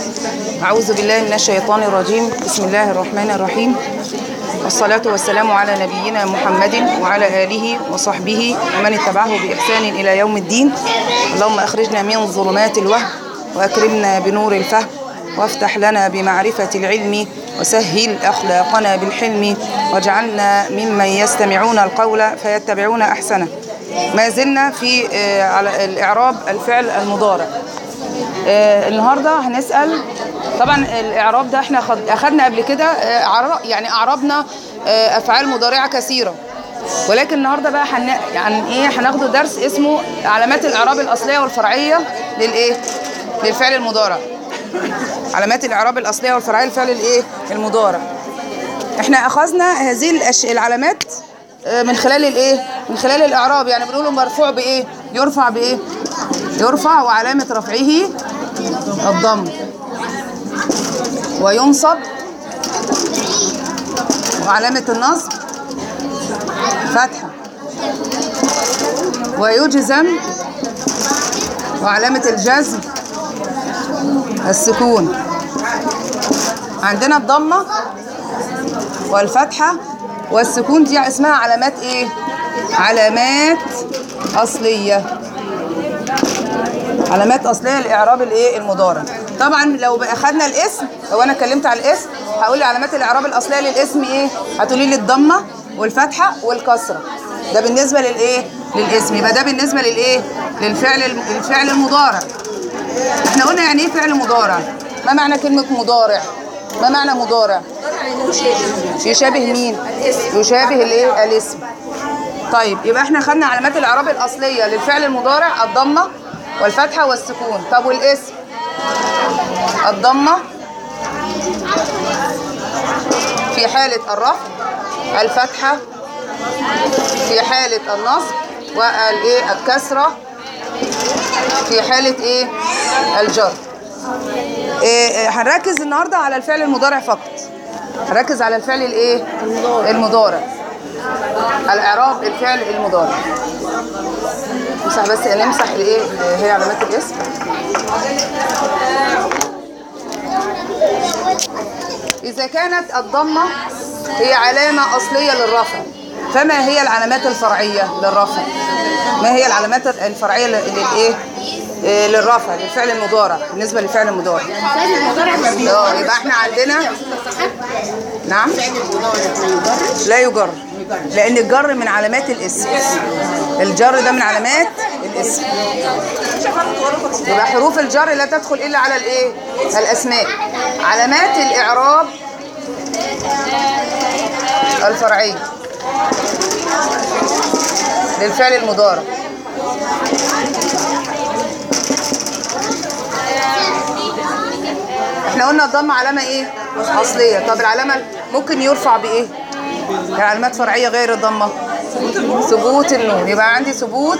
أعوذ بالله من الشيطان الرجيم بسم الله الرحمن الرحيم والصلاة والسلام على نبينا محمد وعلى آله وصحبه ومن اتبعه بإحسان إلى يوم الدين اللهم أخرجنا من ظلمات الوهم وأكرمنا بنور الفهم وافتح لنا بمعرفة العلم وسهل أخلاقنا بالحلم واجعلنا ممن يستمعون القول فيتبعون أحسنه ما زلنا في آه، على الإعراب الفعل المضارع آه، النهارده هنسال طبعا الاعراب ده احنا خد- اخدنا قبل كده آه، عر- يعني اعربنا آه، افعال مضارعه كثيره ولكن النهارده بقى حن... يعني ايه هناخده درس اسمه علامات الاعراب الاصليه والفرعيه للايه للفعل المضارع علامات الاعراب الاصليه والفرعيه للفعل الايه المضارع احنا اخذنا هذه الأش... العلامات آه، من خلال الايه من خلال الاعراب يعني بنقوله مرفوع بايه يرفع بايه يرفع وعلامه رفعه الضم وينصب وعلامه النصب فتحه ويجزم وعلامه الجزم السكون عندنا الضمه والفتحة والسكون دي اسمها علامات ايه علامات اصلية علامات اصلية للاعراب الايه المضارع طبعا لو بقى خدنا الاسم لو انا اتكلمت على الاسم هقول لي علامات الاعراب الاصلية للاسم ايه هتقولي لي الضمة والفتحة والكسرة ده بالنسبة للايه للاسم يبقى ده بالنسبة للايه للفعل الفعل المضارع احنا قلنا يعني ايه فعل مضارع ما معنى كلمة مضارع ما معنى مضارع يشابه مين يشابه الايه الاسم طيب يبقى احنا خدنا علامات الاعراب الاصليه للفعل المضارع الضمه والفتحه والسكون طب والاسم الضمه في حاله الرفع الفتحه في حاله النصب والايه الكسره في حاله ايه الجر إيه إيه، هنركز النهارده على الفعل المضارع فقط هنركز على الفعل الايه المضارع الاعراب الفعل المضارع نمسح بس نمسح الايه اللي هي علامات الاسم اذا كانت الضمه هي علامه اصليه للرفع فما هي العلامات الفرعيه للرفع ما هي العلامات الفرعيه لل- للايه إيه، للرفع للفعل المضارع بالنسبه للفعل المضارع اه يبقى احنا عندنا نعم لا يجر لان الجر من علامات الاسم الجر ده من علامات الاسم يبقى حروف الجر لا تدخل الا على الايه الاسماء علامات الاعراب الفرعيه للفعل المضارع احنا قلنا الضم علامه ايه اصليه طب العلامه ممكن يرفع بايه علامات فرعيه غير الضمه ثبوت النون يبقى عندي ثبوت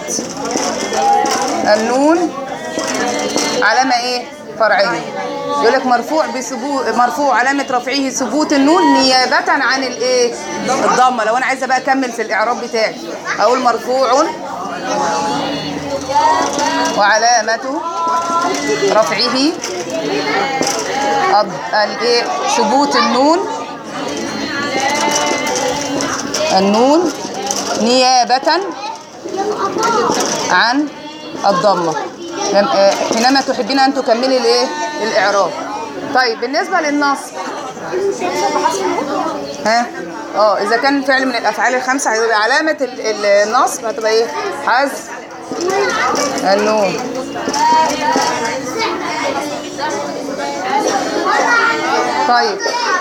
النون علامه ايه فرعيه يقول لك مرفوع بثبوت مرفوع علامه رفعه ثبوت النون نيابه عن الايه الضمه لو انا عايزه بقى اكمل في الاعراب بتاعي اقول مرفوع وعلامه رفعه الض- الايه ثبوت النون النون نيابة عن الضمة لم- آه، حينما تحبين أن تكملي الايه الإعراب طيب بالنسبة للنصب ها اه إذا كان فعل من الأفعال الخمسة هيبقى علامة ال- ال- النصب هتبقى إيه حذف النون طيب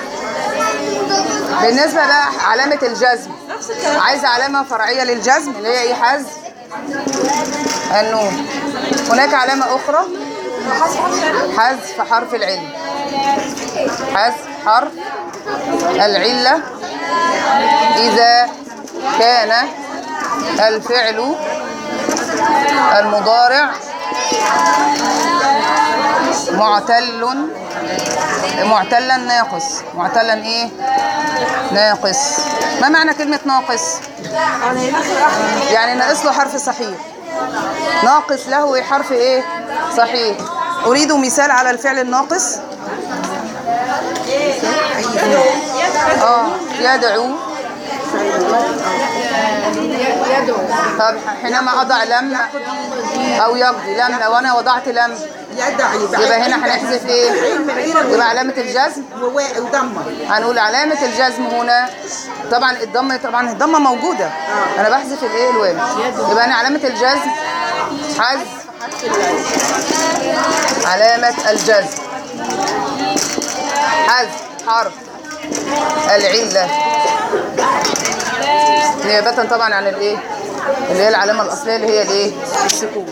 بالنسبة بقى علامة الجزم عايزة علامة فرعية للجزم اللي هي ايه حذف النون هناك علامة أخرى حذف حرف العلة حذف حرف العلة إذا كان الفعل المضارع معتل معتلا ناقص معتلا ايه ناقص ما معنى كلمة ناقص يعني ناقص له حرف صحيح ناقص له حرف ايه صحيح اريد مثال على الفعل الناقص اه يدعو يدعو طب حينما اضع لم او يقضي لم لو انا وضعت لم يدعي يبقى هنا هنحذف ايه يبقى علامة الجزم وضمه هنقول علامة الجزم هنا طبعا الضمة طبعا الضمة موجودة انا بحذف الايه الواو يبقى انا علامة الجزم حذف علامة الجزم حذف حرف العلة نيابة طبعا عن الايه اللي هي العلامة الأصلية اللي هي الايه السكون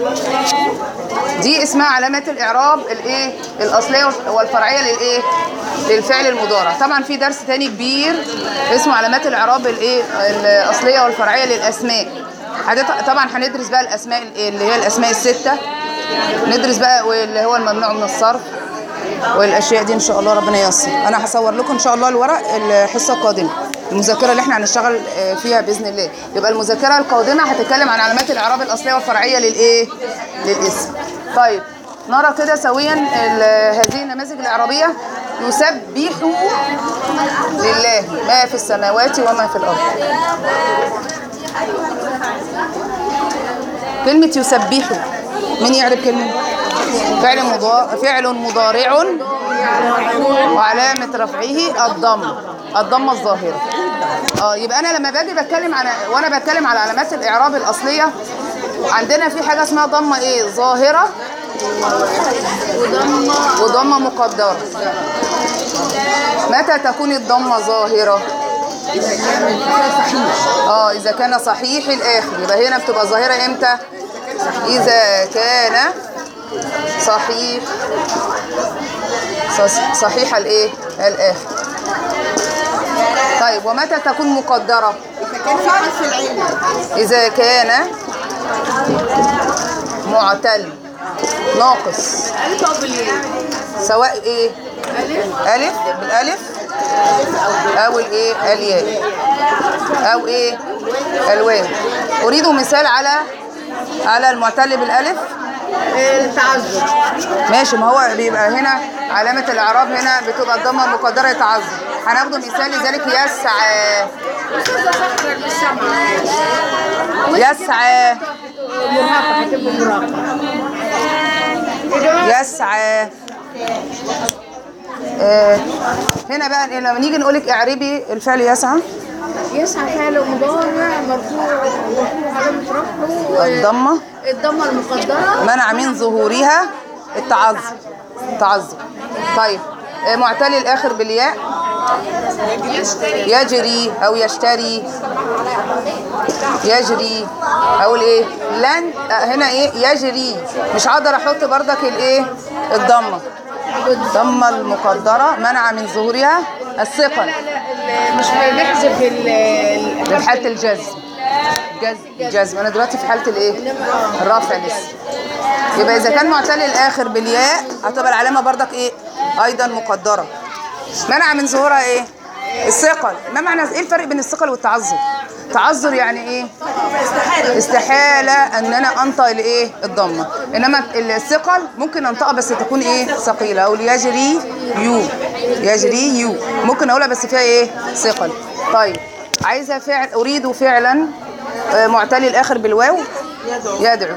دي اسمها علامات الإعراب الايه الأصلية والفرعية للايه للفعل المضارع طبعا في درس تاني كبير اسمه علامات الإعراب الايه الأصلية والفرعية للأسماء حضرتك- طبعا هندرس بقى الأسماء اللي هي الأسماء الستة ندرس بقى واللي هو الممنوع من الصرف والاشياء دي ان شاء الله ربنا ييسر انا هصور لكم ان شاء الله الورق الحصه القادمه المذاكره اللي احنا هنشتغل آه، فيها باذن الله يبقى المذاكره القادمه هتتكلم عن علامات الاعراب الاصليه والفرعيه للايه للاسم طيب نرى كده سويا ال- هذه النماذج الاعرابيه يسبح لله ما في السماوات وما في الارض كلمة يسبح مين يعرف كلمة؟ فعل مضارع فعل مضارع وعلامة رفعه الضم الضمة الظاهرة اه يبقى أنا لما باجي بتكلم على وأنا بتكلم على علامات الإعراب الأصلية عندنا في حاجة اسمها ضمة إيه؟ ظاهرة وضمة مقدرة متى تكون الضمة ظاهرة؟ اه اذا كان صحيح الاخر يبقى هنا بتبقى ظاهره امتى اذا كان صحيح ص- صحيح الايه الاخر طيب ومتى تكون مقدره كان في حرف العلم اذا كان معتل ناقص ألف أو بالياء سواء ايه ألف ألف بالألف أو الإيه الياء أو إيه الواو أريد مثال على على المعتل بالألف التعذر ماشي ما هو بيبقى هنا علامة الإعراب هنا بتبقى الضمة مقدرة يتعذر هناخده مثال لذلك يسعى صخرا للسمع يسعى مرهقة هتبقى مرهقة يسعى آه هنا بقى لما نيجي نقول لك اعربي الفعل يسعى يسعى فعل مضارع مرفوع مرفوع علامة رفعه الضمة الضمة المقدرة منع من ظهورها التعذر التعذر طيب آه، معتل الاخر بالياء يجري او يشتري يجري اقول ايه لن آه، هنا ايه يجري مش هقدر احط بردك الايه الضمه الضمه المقدره منع من ظهورها الثقل مش بنحذف ال ال- في حاله الجزم جزم جزم انا دلوقتي في حاله الايه الرفع لسه يبقى اذا كان معتل الاخر بالياء هتبقى العلامه بردك ايه ايضا مقدره منع من ظهورها ايه الثقل ما معنى ايه الفرق بين الثقل والتعذر تعذر يعني ايه استحاله ان انا انطق الايه الضمه انما الثقل ممكن انطقها بس تكون ايه ثقيله اقول يجري يو يجري يو ممكن اقولها بس فيها ايه ثقل طيب عايزه فعل اريد فعلا آه، معتلي الاخر بالواو يدعو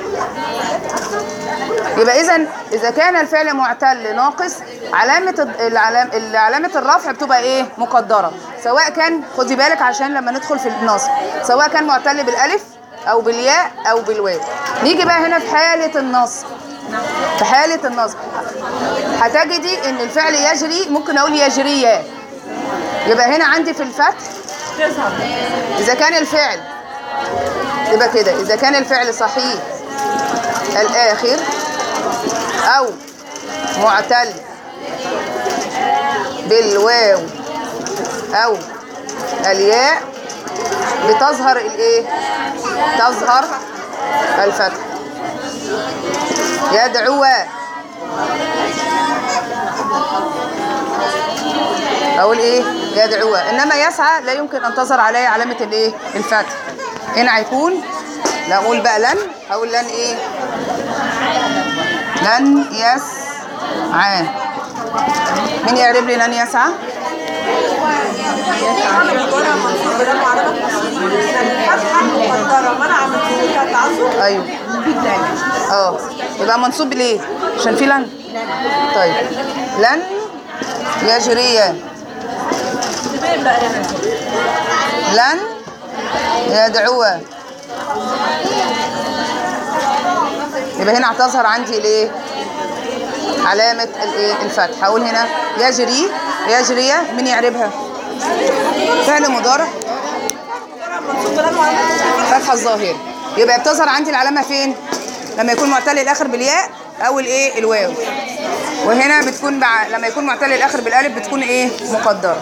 يبقى اذا اذا كان الفعل معتل ناقص علامه الد- العلام علامه الرفع بتبقى ايه مقدره سواء كان خدي بالك عشان لما ندخل في النصب سواء كان معتل بالالف او بالياء او بالواو نيجي بقى هنا في حاله النصب في حاله النصب هتجدي ان الفعل يجري ممكن اقول يجريا يبقى هنا عندي في الفتح اذا كان الفعل يبقى كده اذا كان الفعل صحيح الآخر أو معتل بالواو أو الياء بتظهر الإيه؟ تظهر الفتح يدعو أقول إيه؟ يدعو إنما يسعى لا يمكن أن تظهر عليه علامة الإيه؟ الفتح هنا هيكون لا أقول بقى لن أقول لن إيه؟ لن يسعى مين يعرب لي لن يسعى ايوه اه يبقى منصوب ليه عشان في لن طيب لن يجريان لن يدعوا يبقى هنا هتظهر عندي الايه علامة الايه الفتح هقول هنا يجري يجري مين يعربها فعل مضارع فتحة الظاهرة يبقى بتظهر عندي العلامة فين لما يكون معتل الاخر بالياء او الايه الواو وهنا بتكون بع... لما يكون معتل الاخر بالالف بتكون ايه مقدرة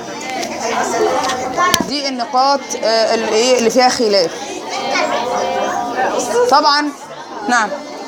دي النقاط آه، اللي ايه اللي فيها خلاف طبعا نعم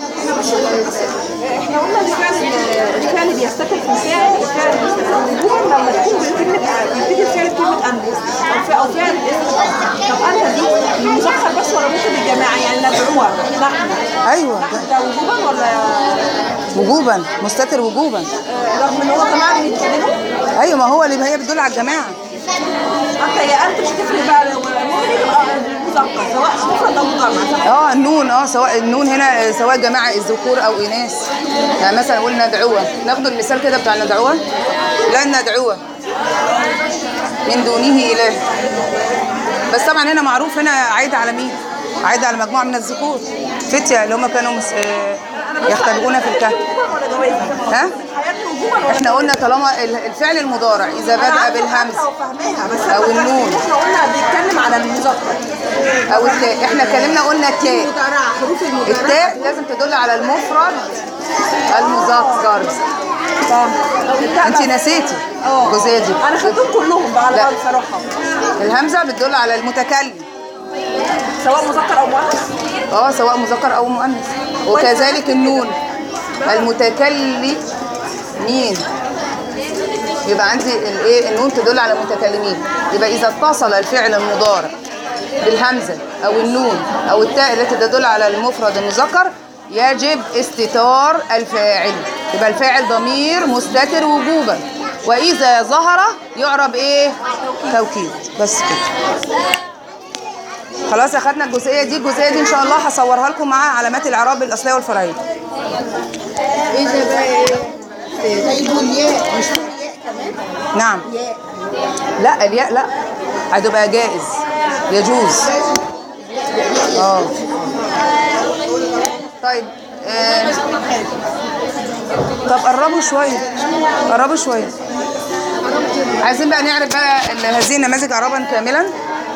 احنا قلنا الفعل الفعل بيستتر في الفعل الفعل بيستتر وجوبا لما تكون بكلمة يبتدي الفعل بكلمة أنبس أو فعل أو فعل اسم طب أنت دي المذكر بس ولا ممكن الجماعة يعني ندعوها نحن ايوه ده وجوبا ولا وجوبا مستتر وجوبا آه، رغم إن هو جماعة بيتكلموا ايوه ما هو اللي هي بتدل على الجماعه أنت يا أنت مش هتفرق بقى المهم يبقى المذكر سواء مفرد أو مجمع صح؟ اه النون اه سواء النون هنا آه، سواء جماعه الذكور او اناث يعني مثلا قلنا ندعوه ناخد المثال كده بتاع ندعوه لا ندعوه من دونه اله بس طبعا هنا معروف هنا عايد على مين عايد على مجموعه من الذكور فتيه اللي هم كانوا مس... آه، يختبئون في الكهف ولا جواز؟ ها حياتي وجوبا ولا احنا قلنا طالما ال- الفعل المضارع اذا بدأ بالهمز فاهماها بس أو أنا النون. احنا قلنا بيتكلم على المذكر او التاء احنا اتكلمنا قلنا التاء المضارعة حروف المضارعة التاء لازم تدل على المفرد المذكر انت نسيتي الجزئيه دي انا خدتهم كلهم بقى على لا. بعض صراحه الهمزه بتدل على المتكلم سواء مذكر او مؤنث اه سواء مذكر او مؤنث وكذلك النون المتكلم مين يبقى عندي الايه النون تدل على المتكلمين يبقى اذا اتصل الفعل المضارع بالهمزه او النون او التاء التي تدل على المفرد المذكر يجب استتار الفاعل يبقى الفاعل ضمير مستتر وجوبا واذا ظهر يعرب ايه توكيد بس كده خلاص اخدنا الجزئيه دي الجزئيه دي ان شاء الله هصورها لكم مع علامات الاعراب الاصليه والفرعيه إذا بقى إيه؟ طيب والياء مش الياء كمان نعم ياء لا الياء لا هتبقى جائز يجوز اه طيب آه. طب قربوا شويه قربوا شويه عايزين بقى نعرف بقى ال- هذه النماذج اعرابا كاملا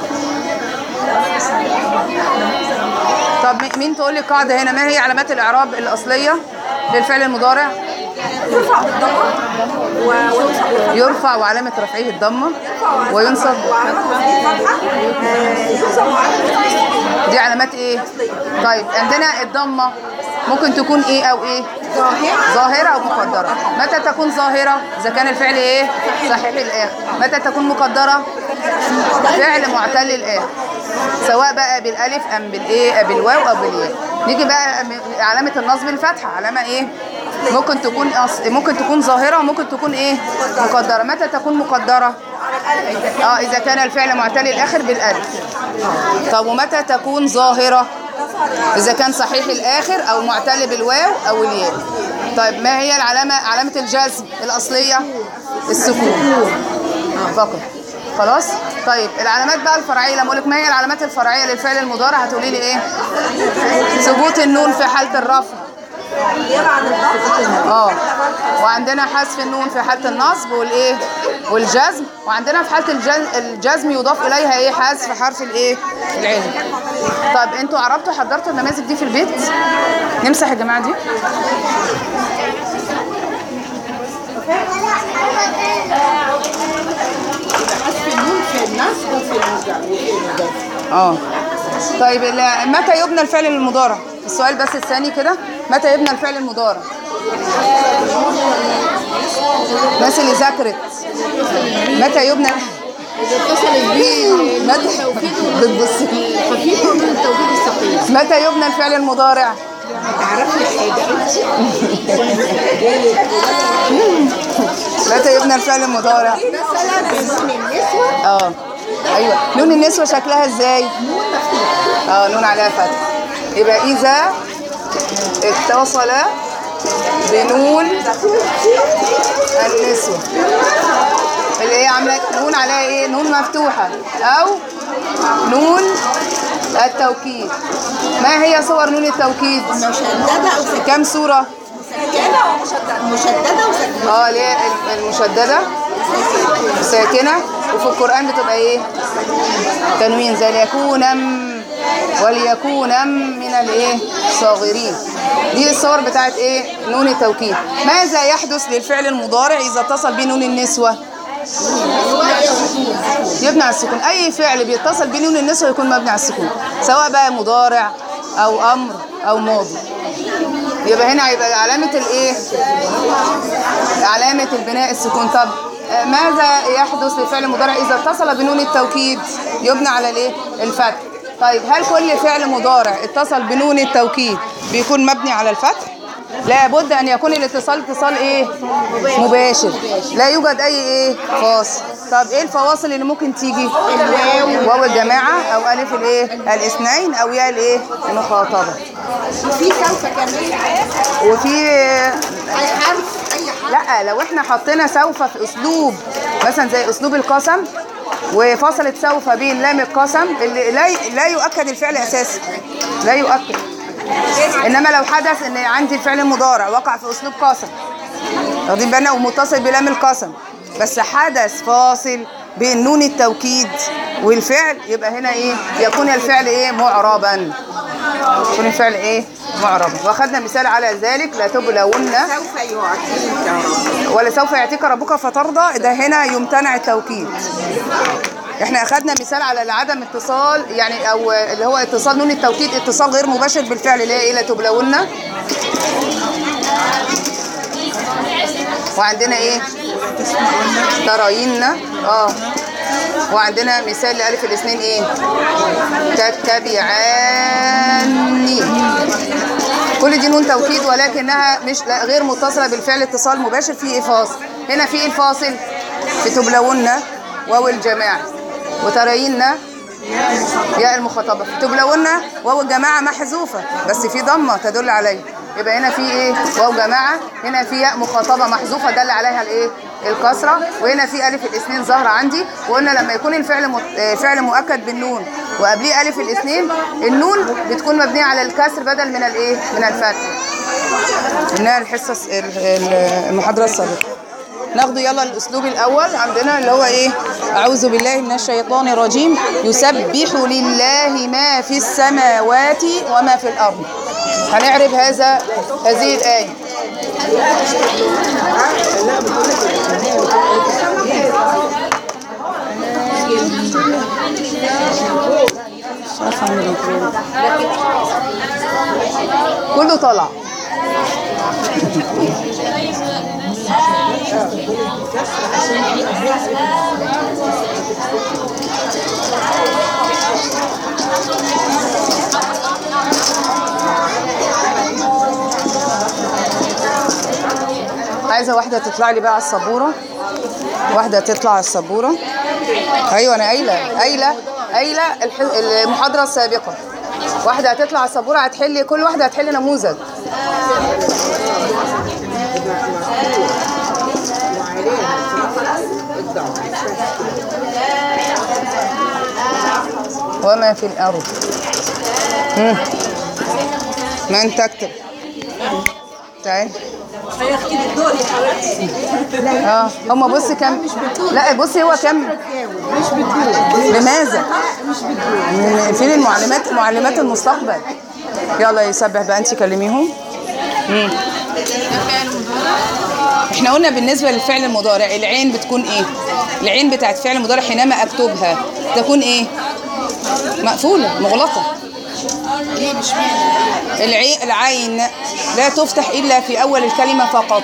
طب م- مين تقول لي القاعده هنا ما هي علامات الاعراب الاصليه للفعل المضارع يرفع بالضمه و- وينصب يرفع وعلامه رفعه الضمه وينصب وعلامه تسديد فتحه آه، ينصب وعلامه دي علامات ايه طيب عندنا الضمه ممكن تكون ايه او ايه ظاهره ظاهره او مقدره متى تكون ظاهره اذا كان الفعل ايه صحيح الاخر متى تكون مقدره فعل معتل الاخر سواء بقى بالالف ام بالايه بالواو او بالياء نيجي بقى م- علامه النصب الفتحه علامه ايه ممكن تكون أص... ممكن تكون ظاهره وممكن تكون ايه مقدره متى تكون مقدره اه اذا كان الفعل معتل الاخر بالالف طب ومتى تكون ظاهره إذا كان صحيح الآخر أو معتل بالواو أو الياء طيب ما هي العلامة علامة الجزم الأصلية السكون فقط خلاص طيب العلامات بقى الفرعية لما أقول لك ما هي العلامات الفرعية للفعل المضارع هتقولي لي إيه ثبوت النون في حالة الرفع نيابه عن الضغط اه وعندنا حذف النون في حالة النصب والايه والجزم وعندنا في حالة الجزم, الجزم يضاف إليها ايه حذف حرف الايه العلم طب انتوا عرفتوا حضرتوا النماذج دي في البيت نمسح يا جماعة دي حذف النون في النصب وفي المضارع وفي الإضافة اه طيب ال- متى يبنى الفعل المضارع السؤال بس الثاني كده متى يبنى الفعل المضارع الناس اللي ذاكرت متى يبنى إذا اتصلت به متى بتبصي خفيف من التوكيد الثقيل متى يبنى الفعل المضارع تعرفي حاجة أنت متى يبنى الفعل المضارع مثلا بنون النسوة اه ايوه نون النسوة شكلها ازاي اه نون عليها فتح يبقى اذا اتصل بنون النسوة اللي هي عامله نون عليها ايه نون مفتوحة او نون التوكيد ما هي صور نون التوكيد مشددة أو ساكنة كم صورة ساكنة ومشددة مشددة وساكنة اه اللي هي المشددة ساكنة وفي القرآن بتبقى ايه تنوين زي ليكون وليكون من الايه صاغرين دي الصور بتاعت ايه نون التوكيد ماذا يحدث للفعل المضارع اذا اتصل به نون النسوة يبنى على السكون اي فعل بيتصل بنون النسوة يكون مبني على السكون سواء بقى مضارع او امر او ماضي يبقى هنا هيبقى علامة الايه علامة البناء السكون طب آه، ماذا يحدث للفعل المضارع إذا اتصل بنون التوكيد يبنى على الايه الفتح طيب هل كل فعل مضارع اتصل بنون التوكيد بيكون مبني على الفتح لابد ان يكون الاتصال اتصال ايه مباشر لا يوجد اي ايه فاصل طب ايه الفواصل اللي ممكن تيجي واو الجماعه او الف الايه الاثنين او ياء الايه المخاطبه وفي سوف كمان وفي أي حرف أي حرف لا لو احنا حطينا سوف في اسلوب مثلا زي اسلوب القسم وفصلت سوف بين لام القسم اللي لا لا يؤكد الفعل اساسا لا يؤكد انما لو حدث ان عندي الفعل المضارع وقع في اسلوب قسم واخدين بالنا ومتصل بلام القسم بس حدث فاصل بين نون التوكيد والفعل يبقى هنا ايه يكون الفعل ايه معربا يكون الفعل ايه معربا واخدنا مثال على ذلك لا تبلون سوف يعطيك ولسوف يعطيك ربك فترضى ده هنا يمتنع التوكيد احنا اخدنا مثال على عدم اتصال يعني او اللي هو اتصال نون التوكيد اتصال غير مباشر بالفعل اللي هي ايه لا تبلون وعندنا ايه تراين اه وعندنا مثال لألف الاثنين ايه تتبعاني كل دي نون توكيد ولكنها مش لا غير متصله بالفعل اتصال مباشر في ايه فاصل هنا في ايه الفاصل في تبلون واو الجماعه وترين ياء المخاطبه في تبلون واو الجماعه محذوفه بس في ضمه تدل عليه يبقى هنا في ايه واو جماعه هنا في ياء مخاطبه محذوفه دل عليها الايه الكسره وهنا في الف الاثنين ظاهره عندي وقلنا لما يكون الفعل مت... آه، فعل مؤكد بالنون وقبليه الف الاثنين النون بتكون مبنيه على الكسر بدل من الايه من الفتح قلناها الحصه الس- ال- ال- المحاضره السابقه ناخده يلا الاسلوب الاول عندنا اللي هو ايه اعوذ بالله من الشيطان الرجيم يسبح لله ما في السماوات وما في الارض هنعرف هذا هذه الايه مش عارفه اعمل ايه كله طلع عايزه واحده تطلع لي بقى على السبوره واحده تطلع على السبوره ايوه انا قايله قايله قايله الح- المحاضره السابقه واحده هتطلع على السبوره هتحل كل واحده هتحل نموذج وما في الارض مم. من تكتب تعال هي اختي الدور يا حبيبتي اه هما بص كم لا بصي هو كم مش بتقول لماذا من- فين المعلمات معلمات المستقبل يلا يسبح بقى انت كلميهم مم. احنا قلنا بالنسبه للفعل المضارع العين بتكون ايه العين بتاعت فعل المضارع حينما اكتبها تكون ايه مقفوله مغلقه العين العين لا تفتح الا في اول الكلمه فقط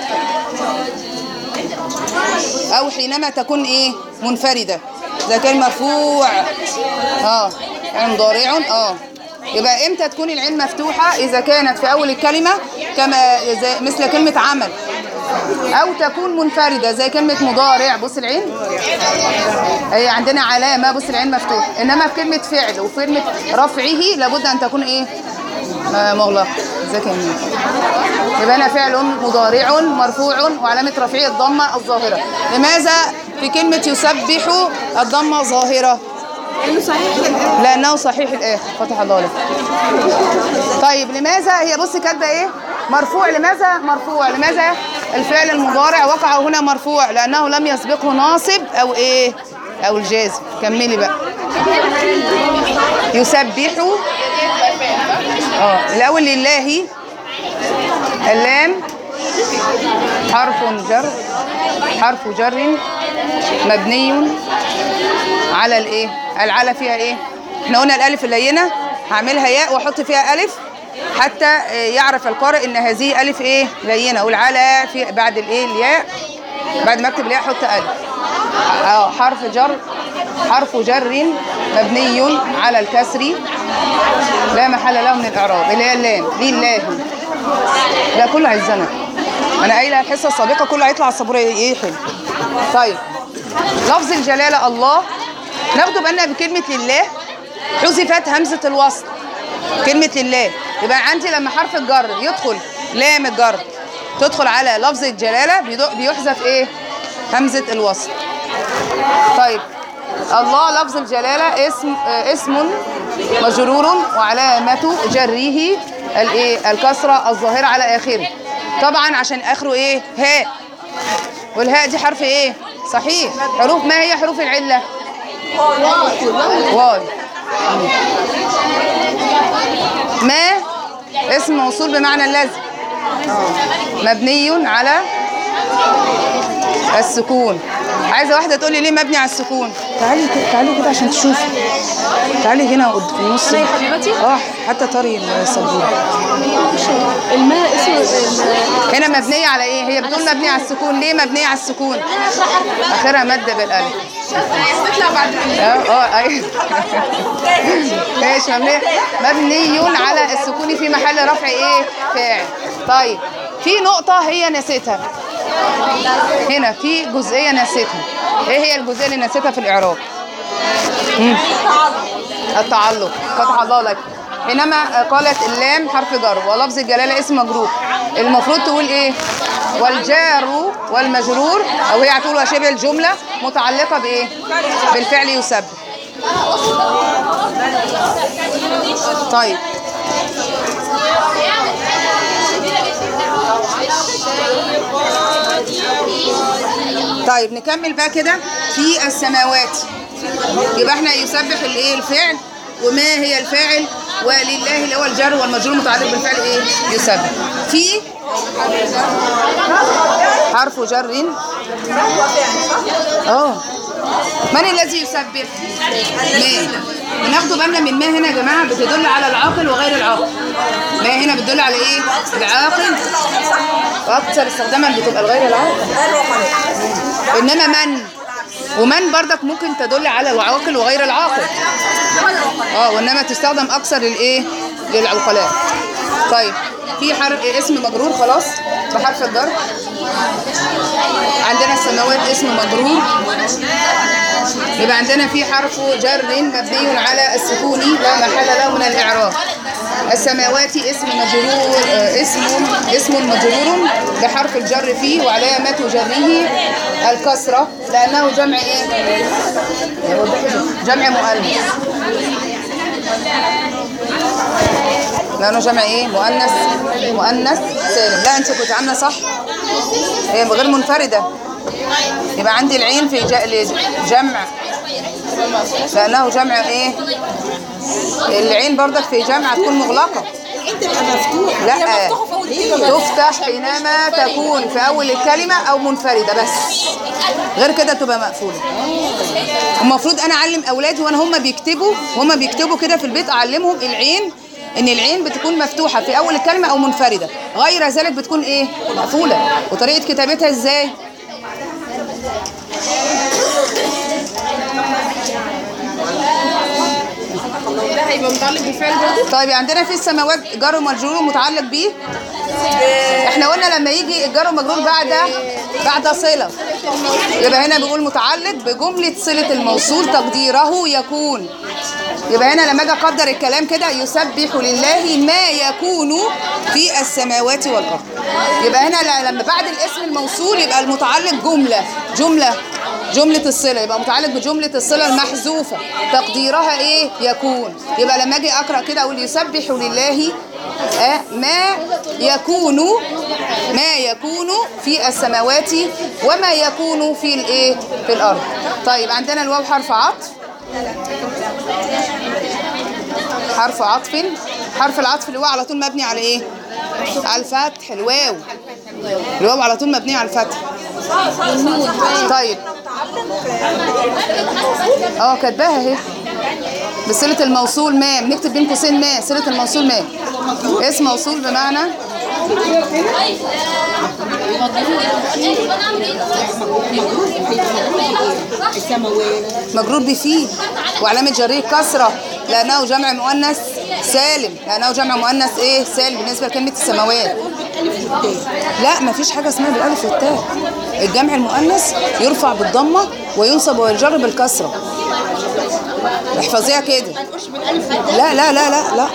او حينما تكون ايه منفرده اذا كان مرفوع اه يعني مضارع اه يبقى امتى تكون العين مفتوحه اذا كانت في اول الكلمه كما زي مثل كلمه عمل او تكون منفرده زي كلمه مضارع بص العين هي عندنا علامه بص العين مفتوح انما في كلمه فعل وفي كلمه رفعه لابد ان تكون ايه م- مغلقه ذكي منك. يبقى هنا فعل مضارع مرفوع وعلامه رفعه الضمه الظاهره لماذا في كلمه يسبح الضمه ظاهره انه صحيح الآن. لانه صحيح الاخر فتح الله لك طيب لماذا هي بصي كاتبه ايه مرفوع لماذا مرفوع لماذا الفعل المضارع وقع هنا مرفوع لانه لم يسبقه ناصب او ايه او الجازم كملي بقى يسبح اه الاول لله اللام حرف جر حرف جر مبني على الايه العلى فيها ايه احنا قلنا الالف اللينه هعملها ياء واحط فيها الف حتى آه، يعرف القارئ ان هذه الف ايه لينه والعلى في بعد الايه الياء بعد ما اكتب الياء احط الف اه حرف جر حرف جر مبني على الكسر لا محل له من الاعراب اللي هي اللام لله ده كله عايزنا انا قايله الحصه السابقه كله هيطلع على السبوره ايه حلو طيب لفظ الجلاله الله ناخده بالنا بكلمه لله حذفت همزه الوصل كلمه لله يبقى عندي لما حرف الجر يدخل لام الجر تدخل على لفظ الجلاله بيدق- بيحذف ايه همزه الوصل طيب الله لفظ الجلاله اسم آه، اسم مجرور وعلامه جره الايه الكسره الظاهره على اخره طبعا عشان اخره ايه هاء والهاء دي حرف ايه صحيح حروف ما هي حروف العله واو ما اسم موصول بمعنى الذي مبني على السكون عايزه واحده تقول لي ليه مبني على السكون تعالي كده تعالي كده عشان تشوفي تعالي هنا قد- في النص يا حبيبتي؟ اه حتى طري السبوره الماء اسمه هنا مبنيه على ايه هي بتقول مبنيه على السكون ليه مبنيه على السكون اخرها ماده بالالف تطلع بعد اه اه ايوه ماشي مبني مبني على السكون في محل رفع ايه فاعل طيب في نقطة هي نسيتها هنا في جزئية نسيتها ايه هي الجزئية اللي نسيتها في الإعراب؟ مم. التعلق فتح الله لك حينما قالت اللام حرف جر ولفظ الجلالة اسم مجرور المفروض تقول ايه والجار والمجرور او هي هتقول وشبه الجملة متعلقة بايه بالفعل يسبب طيب طيب نكمل بقى كده في السماوات يبقى احنا يسبح الايه الفعل وما هي الفاعل ولله اللي هو الجر والمجرور متعلق بالفعل ايه يسبح في حرف جر اه من الذي يسبح ما ناخدوا بالنا من ما هنا يا جماعه بتدل على العاقل وغير العاقل ما هنا بتدل على ايه العاقل واكثر استخداما بتبقى الغير العاقل انما من ومن بردك ممكن تدل على العاقل وغير العاقل اه وانما تستخدم اكثر للايه للعقلاء طيب في حرف اسم مجرور خلاص بحرف الجر عندنا السماوات اسم مجرور يبقى عندنا في حرف جر مبني على السكون لا محل له من الاعراب السماوات اسم مجرور آه، اسم اسم مجرور بحرف الجر فيه وعلامة جره الكسرة لأنه جمع ايه؟ جمع مؤنث لأنه جمع ايه؟ مؤنث مؤنث سالم لا أنت كنت عاملة صح هي غير منفردة يبقى عندي العين في ج- جمع لأنه جمع ايه؟ العين برضك في جمع تكون مغلقة العين تبقى مفتوحه لا تفتح حينما تكون في أول الكلمة أو منفردة بس غير كده تبقى مقفولة المفروض أنا أعلم أولادي وأنا هم بيكتبوا وهم بيكتبوا كده في البيت أعلمهم العين إن العين بتكون مفتوحة في أول الكلمة أو منفردة غير ذلك بتكون إيه؟ مقفولة وطريقة كتابتها إزاي؟ ده هيبقى متعلق بالفعل برضه طيب عندنا في السماوات جار ومجرور متعلق بيه احنا قلنا لما يجي الجار والمجرور بعد بعد صله يبقى هنا بيقول متعلق بجمله صله الموصول تقديره يكون يبقى هنا لما اجي اقدر الكلام كده يسبح لله ما يكون في السماوات والارض يبقى هنا ل- لما بعد الاسم الموصول يبقى المتعلق جمله جمله جملة الصلة يبقى متعلق بجملة الصلة المحذوفة تقديرها ايه يكون يبقى لما اجي اقرا كده اقول يسبح لله آه، ما يكون ما يكون في السماوات وما يكون في الايه في الارض طيب عندنا الواو حرف عطف حرف عطف حرف العطف اللي هو على طول مبني على ايه على الفتح الواو الواو على طول مبني على الفتح طيب اه كاتباها اهي بصلة الموصول ما بنكتب بين قوسين ما صلة الموصول ما اسم موصول بمعنى مجرور بفيه وعلامة جريه كسرة لأنه جمع مؤنث سالم لأنه جمع مؤنث إيه سالم بالنسبة لكلمة السماوات لا ما فيش حاجة اسمها بالألف والتاء الجمع المؤنث يرفع بالضمة وينصب ويجر بالكسرة احفظيها كده لا لا لا لا لا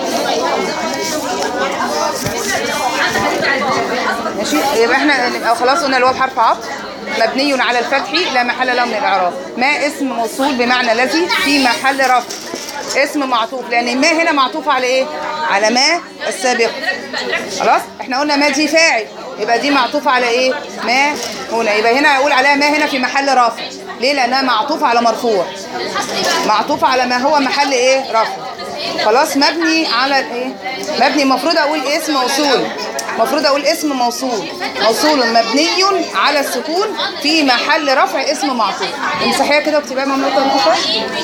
ماشي يبقى احنا أو خلاص قلنا الواو حرف عطف مبني على الفتح لا محل له من الاعراب ما اسم موصول بمعنى الذي في محل رفع اسم معطوف لان ما هنا معطوفه على ايه على ما السابق خلاص احنا قلنا ما دي فاعل يبقى دي معطوفه على ايه ما هنا يبقى هنا اقول عليها ما هنا في محل رفع ليه لانها معطوفه على مرفوع معطوفه على ما هو محل ايه رفع خلاص مبني على ايه مبني المفروض اقول اسم موصول المفروض اقول اسم موصول موصول مبني على السكون في محل رفع اسم معطوف امسحيها كده واكتبيها مملوكه اخرى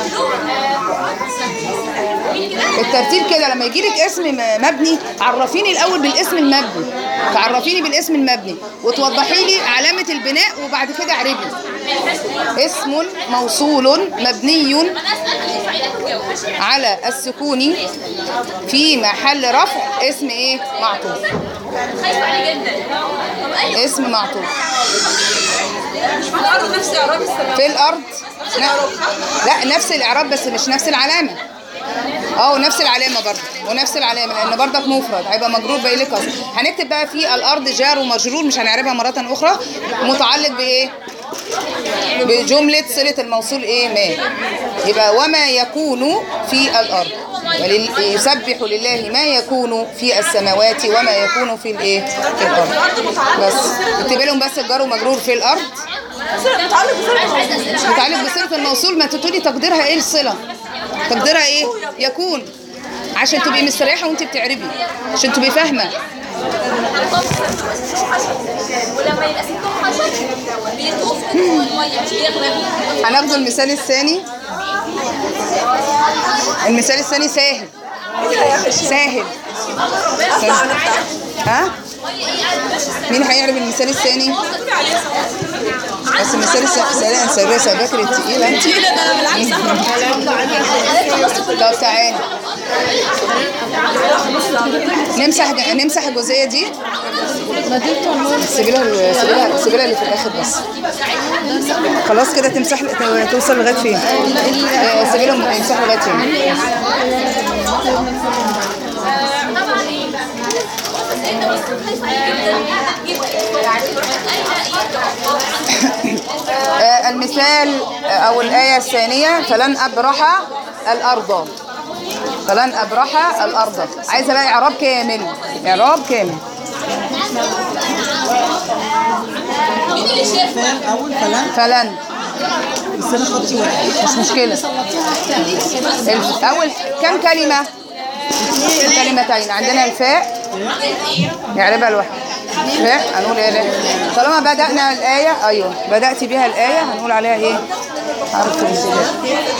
الترتيب كده لما يجي لك اسم م- مبني عرفيني الاول بالاسم المبني تعرفيني بالاسم المبني وتوضحي لي علامه البناء وبعد كده اعربي اسم موصول مبني على السكون في محل رفع اسم ايه معطوف اسم معطوف في الارض لا نفس الاعراب بس مش نفس العلامه اه ونفس العلامه برضه ونفس العلامه لان برضك مفرد هيبقى مجرور بايه كسر هنكتب بقى في الارض جار ومجرور مش هنعربها مره اخرى متعلق بايه بجمله صله الموصول ايه ما يبقى وما يكون في الارض ولل- يسبح لله ما يكون في السماوات وما يكون في الايه في الارض بس اكتبي لهم بس الجار ومجرور في الارض متعلق بصلة متعلق بصله الموصول ما تقولي تقديرها ايه الصله تقديرها ايه يكون عشان تبقي مستريحه وانت بتعربي عشان تبقي فاهمه ولما يبقى ستهم حشر بيطوف كده جوه الميه مش بيغرق هناخد المثال الثاني المثال الثاني سهل سهل ها مين هيعرف المثال الثاني بس المثال الثاني سيبها سيبها التقيله انت كده ده انا بالعكس طب تعالي نمسح نمسح الجزئيه دي سيبي لها سيبي لها سيبي لها اللي في الاخر بس خلاص كده تمسح توصل لغايه فين آه، سيبي لهم يمسحوا لغايه فين آه، المثال آه، او الايه الثانيه فلن ابرح الارض فلن ابرح الارض عايزه بقى اعراب كامل اعراب كامل اول كلام فلن بس انا خطي واحد مش مشكله الف- اول كم كلمه كلمتين عندنا الفاء نعربها لوحدها فاء هنقول ايه ده؟ طالما بدأنا الآية أيوه بدأت بها الآية هنقول عليها ايه حرف الابتداء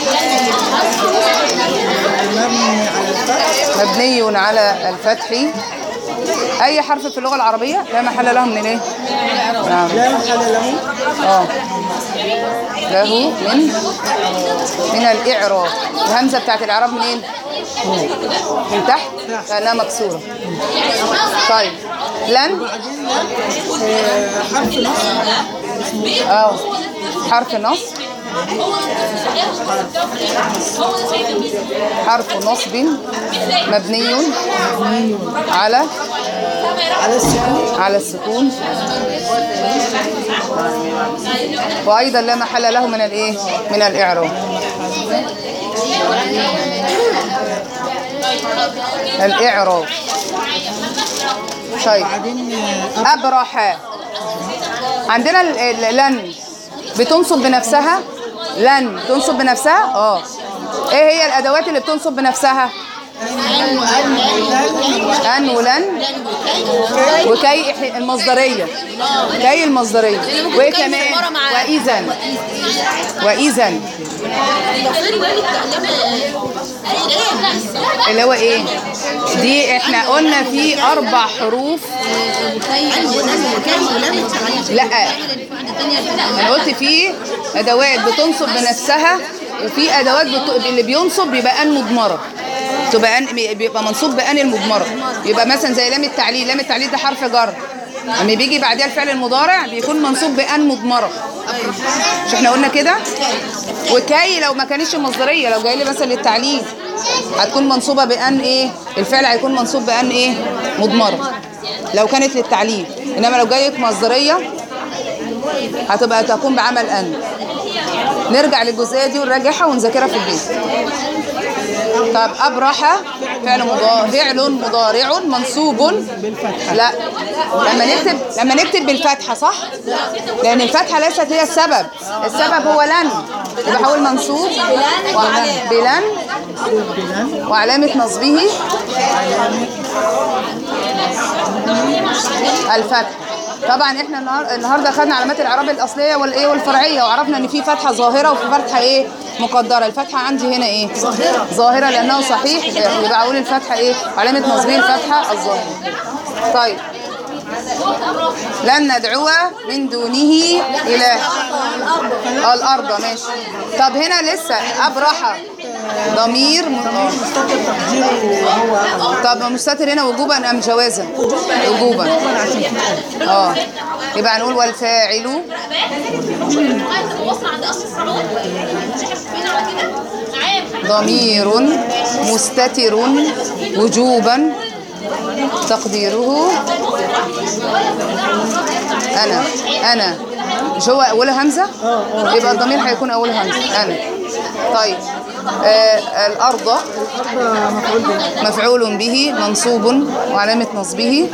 مبني على الفتح مبني على الفتح أي حرف في اللغة العربية لا محل له من الايه؟ نعم لا محل له اه له من من الإعراب الهمزة بتاعت الإعراب منين؟ من تحت لأنها مكسورة طيب لن آه، حرف نصب اه حرف نصب هو ده هو ده سيد الميزان حرف نصب مبني على على السكون على السكون وايضا لا محل له من الايه من الاعراب الاعراب طيب بعدين آه، أبرح عندنا ال- ال- لن بتنصب بنفسها لن تنصب بنفسها اه ايه هي الادوات اللي بتنصب بنفسها ان ولن وكي إح- المصدريه كي المصدريه وايه كمان واذا واذا اللي هو ايه دي احنا قلنا في اربع حروف لا انا قلت في ادوات بتنصب بنفسها وفي ادوات بت... اللي بينصب بيبقى ان مضمره تبقى ان بيبقى منصوب بان المضمره يبقى مثلا زي لام التعليل لام التعليل ده حرف جر لما بيجي بعدها الفعل المضارع بيكون منصوب بان مضمره مش احنا قلنا كده وكي لو ما كانتش مصدريه لو جاي لي مثلا للتعليل هتكون منصوبه بان ايه الفعل هيكون منصوب بان ايه مضمره لو كانت للتعليل انما لو جايك مصدريه هتبقى تقوم بعمل ان نرجع للجزئيه دي ونراجعها ونذاكرها في البيت طب ابرح فعل مضارع فعل مضارع منصوب لا لما نكتب لما نكتب بالفتحه صح لان الفتحه ليست هي السبب السبب هو لن يبقى هقول منصوب وعلامة- بلن وعلامه نصبه الفتح طبعا احنا النهار- النهارده خدنا علامات الاعراب الاصليه والايه والفرعيه وعرفنا ان في فتحه ظاهره وفي فتحه ايه مقدره الفتحه عندي هنا ايه ظاهره ظاهره لانه صحيح يبقى اقول الفتحه ايه علامه نصبه الفتحه الظاهره طيب لن ندعو من دونه اله الارض ماشي طب هنا لسه ابرح ضمير م- آه. مستتر تقديره هو طب مستتر هنا وجوبا ام جوازا وجوبا عشان في ألف. اه يبقى هنقول والفاعل وصل عند اصل الصالون مش احنا متفقين على كده معايا يا محمد ضمير مستتر وجوبا تقديره انا انا مش هو اولها همزه يبقى الضمير هيكون اولها همزه انا طيب آه الارض الأرض مفعول به مفعول به منصوب وعلامه نصبه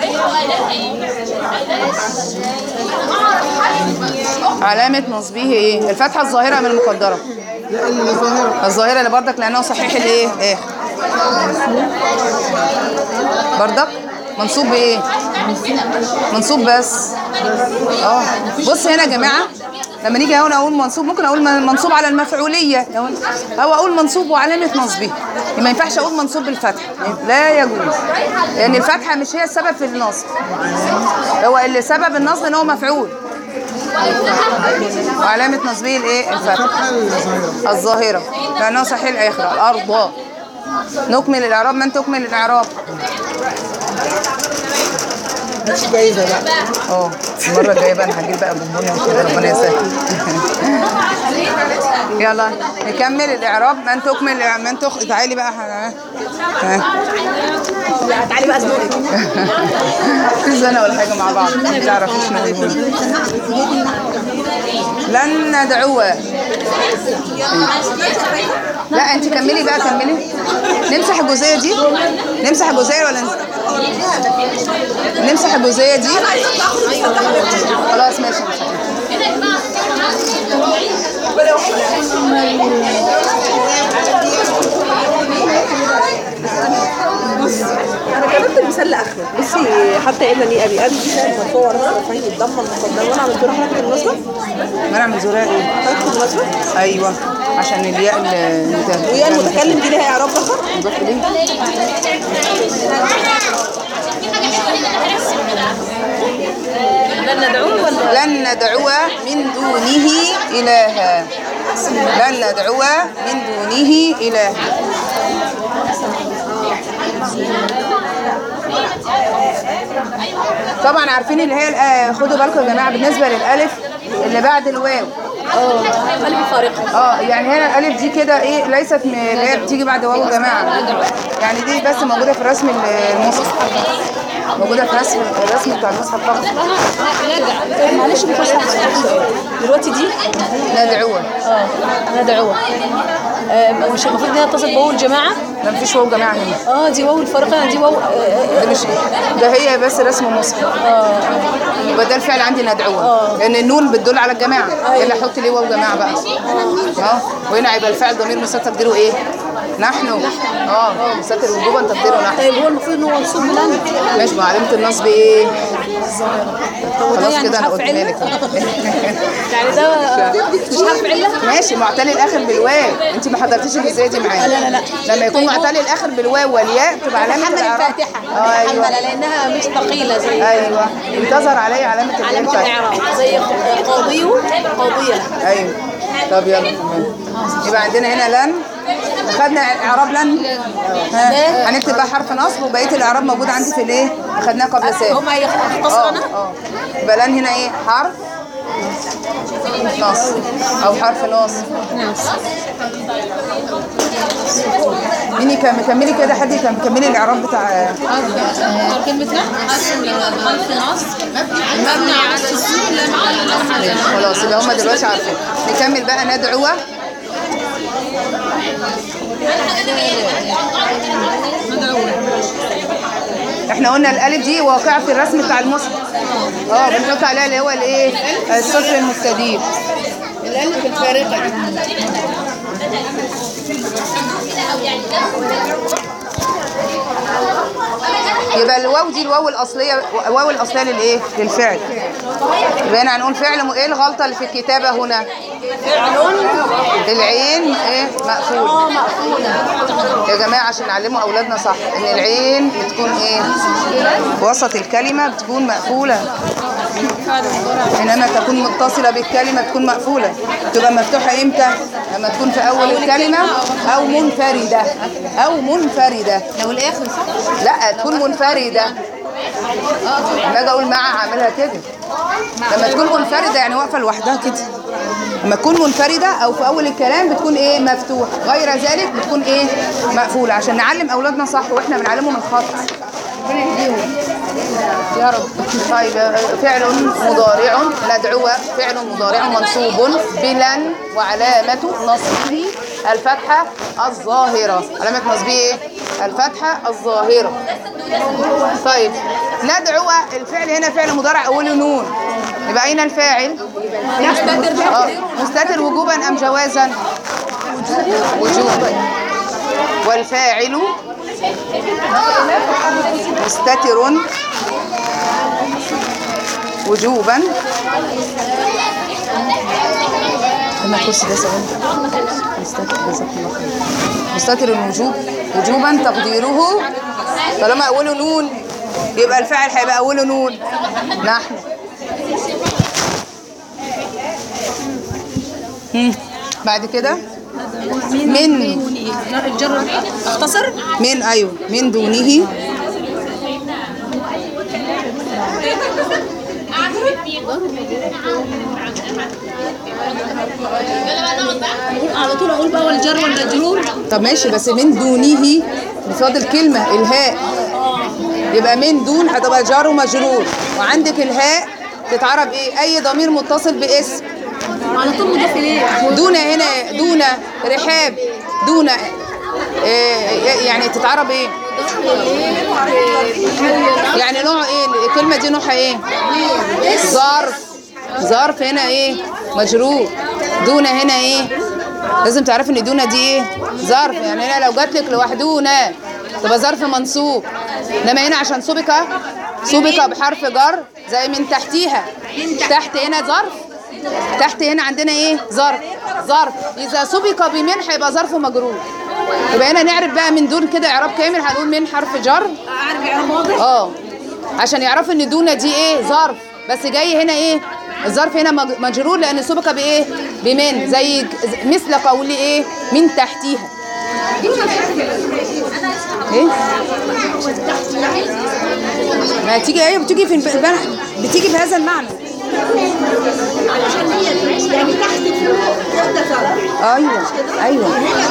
علامة نصبه ايه؟ الفتحة الظاهرة من المقدرة لا الظاهرة الظاهرة اللي بردك لأنه صحيح الايه؟ الاخر بردك منصوب بايه؟ منصوب بس اه بص هنا يا جماعة لما نيجي هنا اقول منصوب ممكن اقول من- منصوب على المفعولية لو- او اقول منصوب وعلامة نصبه ما ينفعش اقول منصوب بالفتح لا يجوز لان الفتحة مش هي السبب في النصب هو اللي سبب النصب ان هو مفعول وعلامة نصبه الايه؟ الفتح فتحة الظاهرة الظاهرة لأنه صحيح الآخرة الأرض نكمل الإعراب من تكمل الإعراب مش جايزة بقى اه المرة الجاية بقى أنا هجيب بقى بونبونيا وكده ربنا يسهل يلا نكمل الإعراب من تكمل من تخ تعالي بقى ها. ها. تعالي بقى اسبوعي في سنة ولا حاجة مع بعض ما تعرفوش نقول لن ندعو لا انت كملي بقى كملي نمسح الجزئية دي نمسح الجزئية ولا نمسح نمسح الجزئية دي خلاص ماشي نمسحها. انا كتبت المثال لاخره بصي حتى ان لي ابي ابي شيء مرفوع ورفع رفعين الضمه المقدمه وانا عملت له حركه النصب منع من زرار ايه حركه النصب ايوه عشان الياء المتكلم ويا المتكلم دي لها اعراب اخر مضاف اليه لن ندعوه ولا لن ندعو من دونه إلها لن ندعو من دونه إلها طبعا عارفين اللي هي الآ- خدوا بالكم يا جماعه بالنسبه للالف اللي بعد الواو قلبي فارقة اه يعني هنا الالف دي كده ايه ليست م- اللي هي بتيجي بعد واو يا جماعه يعني دي بس موجوده في الرسم ال- المصحف موجوده في رسم الرسم بتاع المصحف فقط معلش بخش على السؤال. دلوقتي دي ندعوه اه ندعوة آه مش المفروض ان هي اتصل بواو الجماعة ما فيش واو جماعه هنا اه دي واو الفارقة يعني دي واو آه ده مش ده هي بس رسم مصحف يبقى ده الفعل عندي ندعوه لان النون بتدل على الجماعه اللي احط ليه واو جماعه بقى اه وهنا هيبقى الفعل ضمير مستتر تقديره ايه نحن اه مستتر وجوبا تقديره نحن طيب هو المفروض ان هو منصوب بلان ماشي مع علامه النصب ايه هو ده خلاص يعني كده مش انا حرف قلتها علة لك يعني ده مش حرف علة ماشي معتل الاخر بالواو انت ما حضرتيش الجزئيه دي معايا لا، لا، لا. لما يكون طيب هو- معتل الاخر بالواو والياء تبقى علامه محمل الاعراب الفاتحة ايوه محملة لانها مش ثقيلة زي ايوه انتظر علي علامه علامة الفاتحه الاعراب زي قاضي قاضية ايوه طب يلا تمام. يبقى عندنا هنا لن خدنا اعراب لن ها هنكتب بقى حرف نصب وبقيه الاعراب موجود عندي في الايه خدناه قبل ساعه هم هيختصر اه انا اه يبقى لن هنا ايه حرف نصب او حرف نصب مين يكمل كملي كده حد يكمل كملي الاعراب بتاع كلمة حرف نص مبني على السكون لا محل خلاص يبقى هم دلوقتي عارفين نكمل بقى ندعوه احنا قلنا الالف دي واقعه في الرسم بتاع المصحف اه بنحط عليها اللي هو الايه الصفر المستدير الالف الفارقه دي يبقى الواو دي الواو الاصليه الواو الاصليه للايه للفعل يبقى هنا هنقول فعل م- ايه الغلطه اللي في الكتابه هنا العين ايه مقفول يا جماعه عشان نعلموا اولادنا صح ان العين بتكون ايه وسط الكلمه بتكون مقفوله انما تكون متصله بالكلمه تكون مقفوله تبقى مفتوحه امتى لما تكون في اول الكلمه او منفرده او منفرده لو الاخر صح لا تكون منفردة لما اجي اقول مع اعملها كده لما تكون منفردة يعني واقفة لوحدها كده لما تكون منفردة او في اول الكلام بتكون ايه مفتوح غير ذلك بتكون ايه مقفولة عشان نعلم اولادنا صح واحنا بنعلمهم الخط يا رب طيب فعل مضارع ندعو فعل مضارع منصوب بلن وعلامة نصبه الفتحة الظاهرة علامة نصبه ايه؟ الفتحة الظاهرة طيب ندعو الفعل هنا فعل مضارع أوله نون يبقى أين الفاعل؟ آه، مستتر وجوبا أم جوازا؟ وجوبا والفاعل مستتر وجوبا انا الكرسي ده ثواني مستتر جزاك الله خير مستتر الوجوب وجوبا تقديره طالما اوله نون يبقى الفاعل هيبقى اوله نون نحن هم. بعد كده من الجر اختصر من ايوه من دونه على طول اقول بقى والجر والمجرور طب ماشي بس من دونه بفاضل كلمة الهاء يبقى من دون هتبقى جار ومجرور وعندك الهاء تتعرب ايه اي ضمير متصل باسم على طول مضاف اليه دون هنا دون رحاب دون إيه يعني تتعرب ايه يعني نوع ايه الكلمة دي نوعها ايه ظرف ظرف هنا ايه مجرور دون هنا ايه لازم تعرف ان دون دي ايه ظرف يعني هنا لو جات لك لوحدونا تبقى ظرف منصوب انما هنا عشان سبق سبق بحرف جر زي من تحتيها تحت هنا ظرف تحت هنا عندنا ايه ظرف ظرف اذا سبق بمن هيبقى ظرف مجرور يبقى هنا نعرف بقى من دون كده اعراب كامل هنقول من حرف جر اعرف اعراب واضح اه عشان يعرفوا ان دون دي ايه ظرف بس جاي هنا ايه الظرف هنا مج- مجرور لان سبق بايه بمن زي ج- مثل قولي ايه من تحتيها ايه ما تيجي ايوه بتيجي في الب- بتيجي بهذا المعنى يعني تحت فوق فوق ده ظرف ايوه ايوه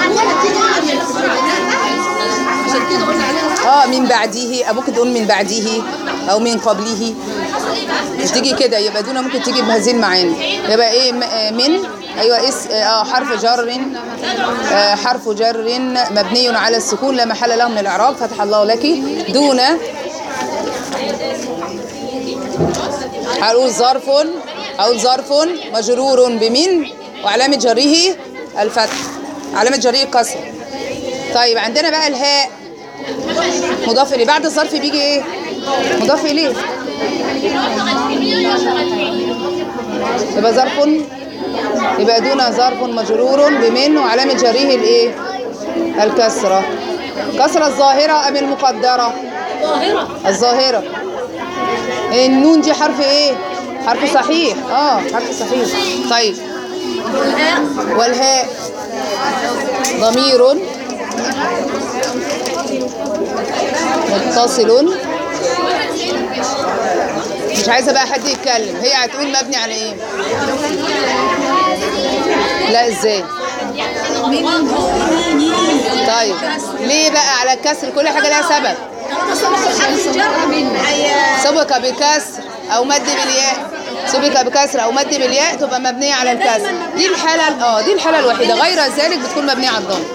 عشان كده قلنا عليها اه من بعده او ممكن تقول من بعده او من قبله مش تيجي كده يبقى دون ممكن تيجي بهذه المعاني يبقى ايه م- آه، من ايوه اس اه حرف جر آه حرف جر مبني على السكون لا محل له من الاعراب فتح الله لك دون هقول ظرف هقول ظرف مجرور بمن وعلامه جره الفتح علامه جره الكسر طيب عندنا بقى الهاء مضاف اليه بعد الظرف بيجي ايه مضاف اليه يبقى ظرف يبقى دون ظرف مجرور بمن وعلامه جره الايه الكسره كسره الظاهره ام المقدره ظاهرة الظاهره النون دي حرف ايه حرف صحيح اه حرف صحيح طيب والهاء ضمير متصل مش عايزه بقى حد يتكلم هي هتقول مبني على ايه لا ازاي طيب ليه بقى على الكسر كل حاجه لها سبب سبق بكسر او مد بالياء سبق بكسر او مد بالياء تبقى مبنيه على الكسر دي الحاله اه دي الحاله الوحيده غير ذلك بتكون مبنيه على الضم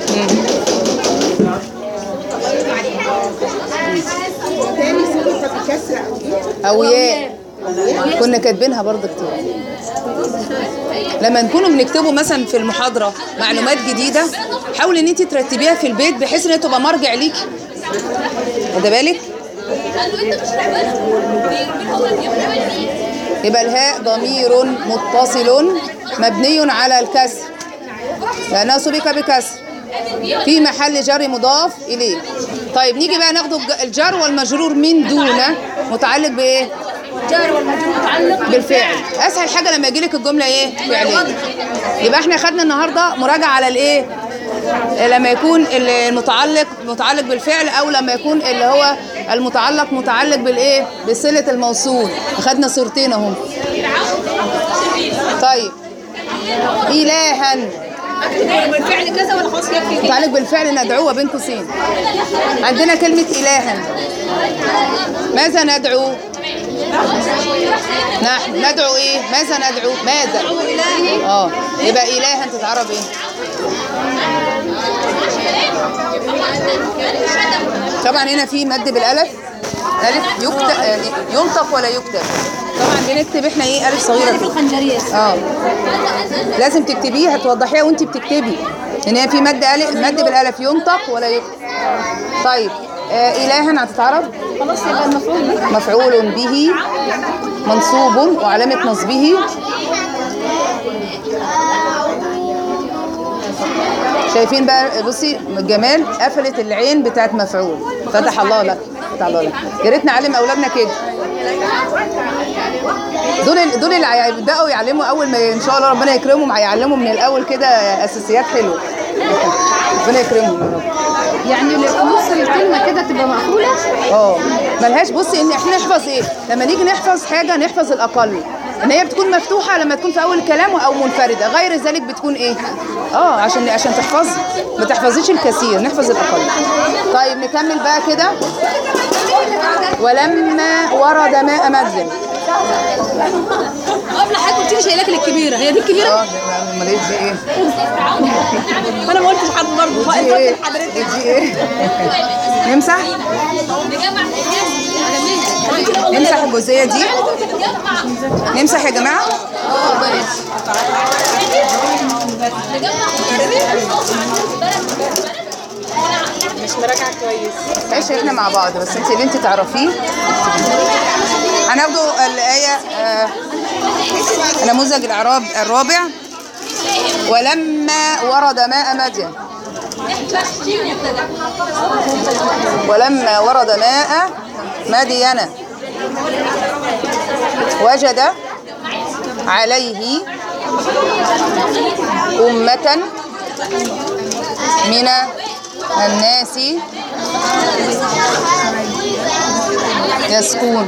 تاني سبب بكسر او ايه او ياء كنا كاتبينها برضه كتير لما نكونوا بنكتبوا مثلا في المحاضره معلومات جديده حاولي ان انت ترتبيها في البيت بحيث ان هي تبقى مرجع ليكي واخده بالك قالوا انت مش تعبانة بيقولوا بيقولوا يبقى الهاء ضمير متصل مبني على الكسر لأنه سبق بكسر في محل جر مضاف إليه طيب نيجي بقى ناخد الج- الجر والمجرور من دون متعلق بإيه؟ جار والمجرور متعلق بالفعل أسهل حاجة لما يجيلك الجملة إيه؟ فعلية يبقى إحنا خدنا النهاردة مراجعة على الإيه؟ لما يكون المتعلق متعلق بالفعل او لما يكون اللي هو المتعلق متعلق بالايه بصله الموصول اخدنا صورتين اهم طيب الها بالفعل كذا ولا خلاص يكفي متعلق بالفعل ندعوه بين قوسين عندنا كلمه الها ماذا ندعو نحن ندعو ايه ماذا ندعو ماذا اه يبقى الها تتعرب ايه طبعا هنا في مد بالالف الف يكتب يعني ينطق ولا يكتب طبعا بنكتب احنا ايه الف صغيره كده الخنجرية اه لازم تكتبيها توضحيها وانت بتكتبي ان هي في مد الف مد بالالف ينطق ولا يكتب طيب آه الها هتتعرب خلاص يبقى المفعول به مفعول به منصوب وعلامة نصبه شايفين بقى بصي الجمال قفلت العين بتاعت مفعول فتح الله لك فتح الله لك يا ريت نعلم اولادنا كده دول ال- دول اللي هيبداوا يعلموا اول ما ان شاء الله ربنا يكرمهم هيعلموا من الاول كده اساسيات حلوه ربنا يكرمهم يا رب يعني اللي في نص الكلمة كده تبقى مقفولة اه ملهاش بصي ان احنا نحفظ ايه لما نيجي نحفظ حاجه نحفظ الاقل ان هي بتكون مفتوحه لما تكون في اول الكلام او منفرده غير ذلك بتكون ايه اه عشان عشان تحفظي ما تحفظيش الكثير نحفظ الاقل طيب نكمل بقى كده ولما ورد ماء مدين قبل حضرتك قلت لي شايلاك للكبيرة هي دي الكبيرة اه امال ايه دي ايه انا ما قلتش لحد برضه دي ايه حضرتك دي ايه نمسح نجمع نمسح الجزئيه دي نمسح يا جماعه مش مراجعه كويس ماشي احنا مع بعض بس انت اللي انت تعرفيه هناخده الآية آه، نموذج الإعراب الرابع ولما ورد ماء مدين ولما ورد ماء مدين وجد عليه أمة من الناس يسكون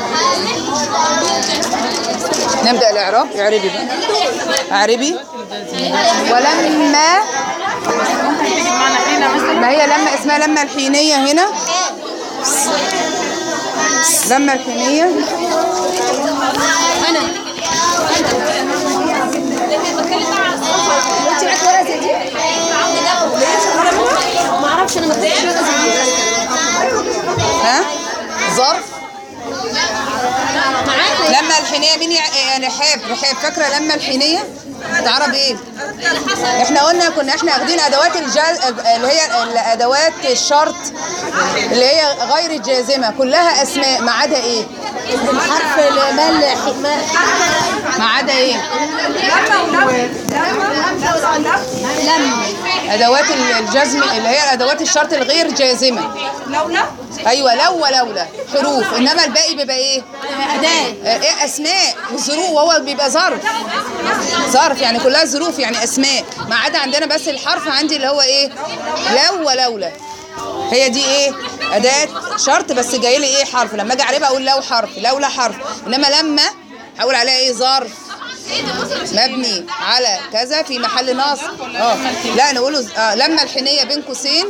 نبدأ الإعراب اعربي بقى اعربي ولما ما هي لما اسمها لما الحينية هنا لما الحينية ما اعرفش انا ما كنتش ها ظرف لما الحينية مين يع- آه، رحاب رحاب فاكرة لما الحينية تعرف ايه احنا قلنا كنا احنا واخدين ادوات الجل اللي هي الادوات الشرط اللي هي غير الجازمة كلها اسماء ما عدا ايه حرف المال ما عدا ايه لم ادوات الجزم اللي هي ادوات الشرط الغير جازمة لولا ايوه لو ولولا حروف انما الباقي بيبقى ايه اداه آه، ايه اسماء وظروف وهو بيبقى ظرف ظرف يعني كلها ظروف يعني اسماء ما عدا عندنا بس الحرف عندي اللي هو ايه لو ولولا هي دي ايه اداه شرط بس جاي لي ايه حرف لما اجي اعربها اقول لو حرف لولا حرف انما لما هقول عليها ايه ظرف مبني على كذا في محل نصب اه لا نقوله ز- آه لما الحنيه بين قوسين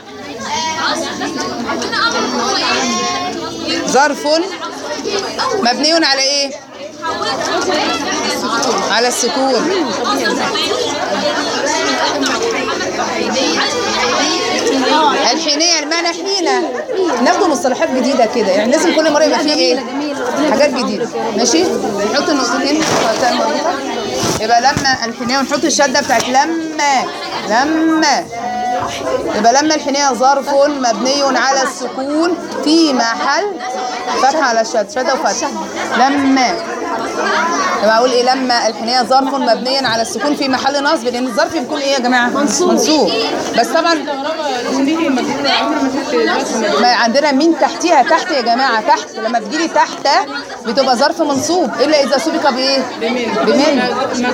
ظرف مبني على ايه على السكون الحينية المعنى حينة ناخد مصطلحات جديدة كده يعني لازم كل مرة يبقى فيه ايه حاجات جديدة ماشي نحط النقطتين نقطتين مربوطة. يبقى لما الحينية ونحط الشدة بتاعت لما لما يبقى لما الحينية ظرف مبني على السكون في محل فتحة على الشد شدة وفتحة لما يبقى اقول ايه لما الحينية ظرف مبني على السكون في محل نصب لان الظرف بيكون ايه يا جماعة منصوب منصوب بس طبعا ما عندنا مين تحتيها تحت يا جماعة تحت لما بتجيلي تحت بتبقى ظرف منصوب الا اذا سبق بايه بمن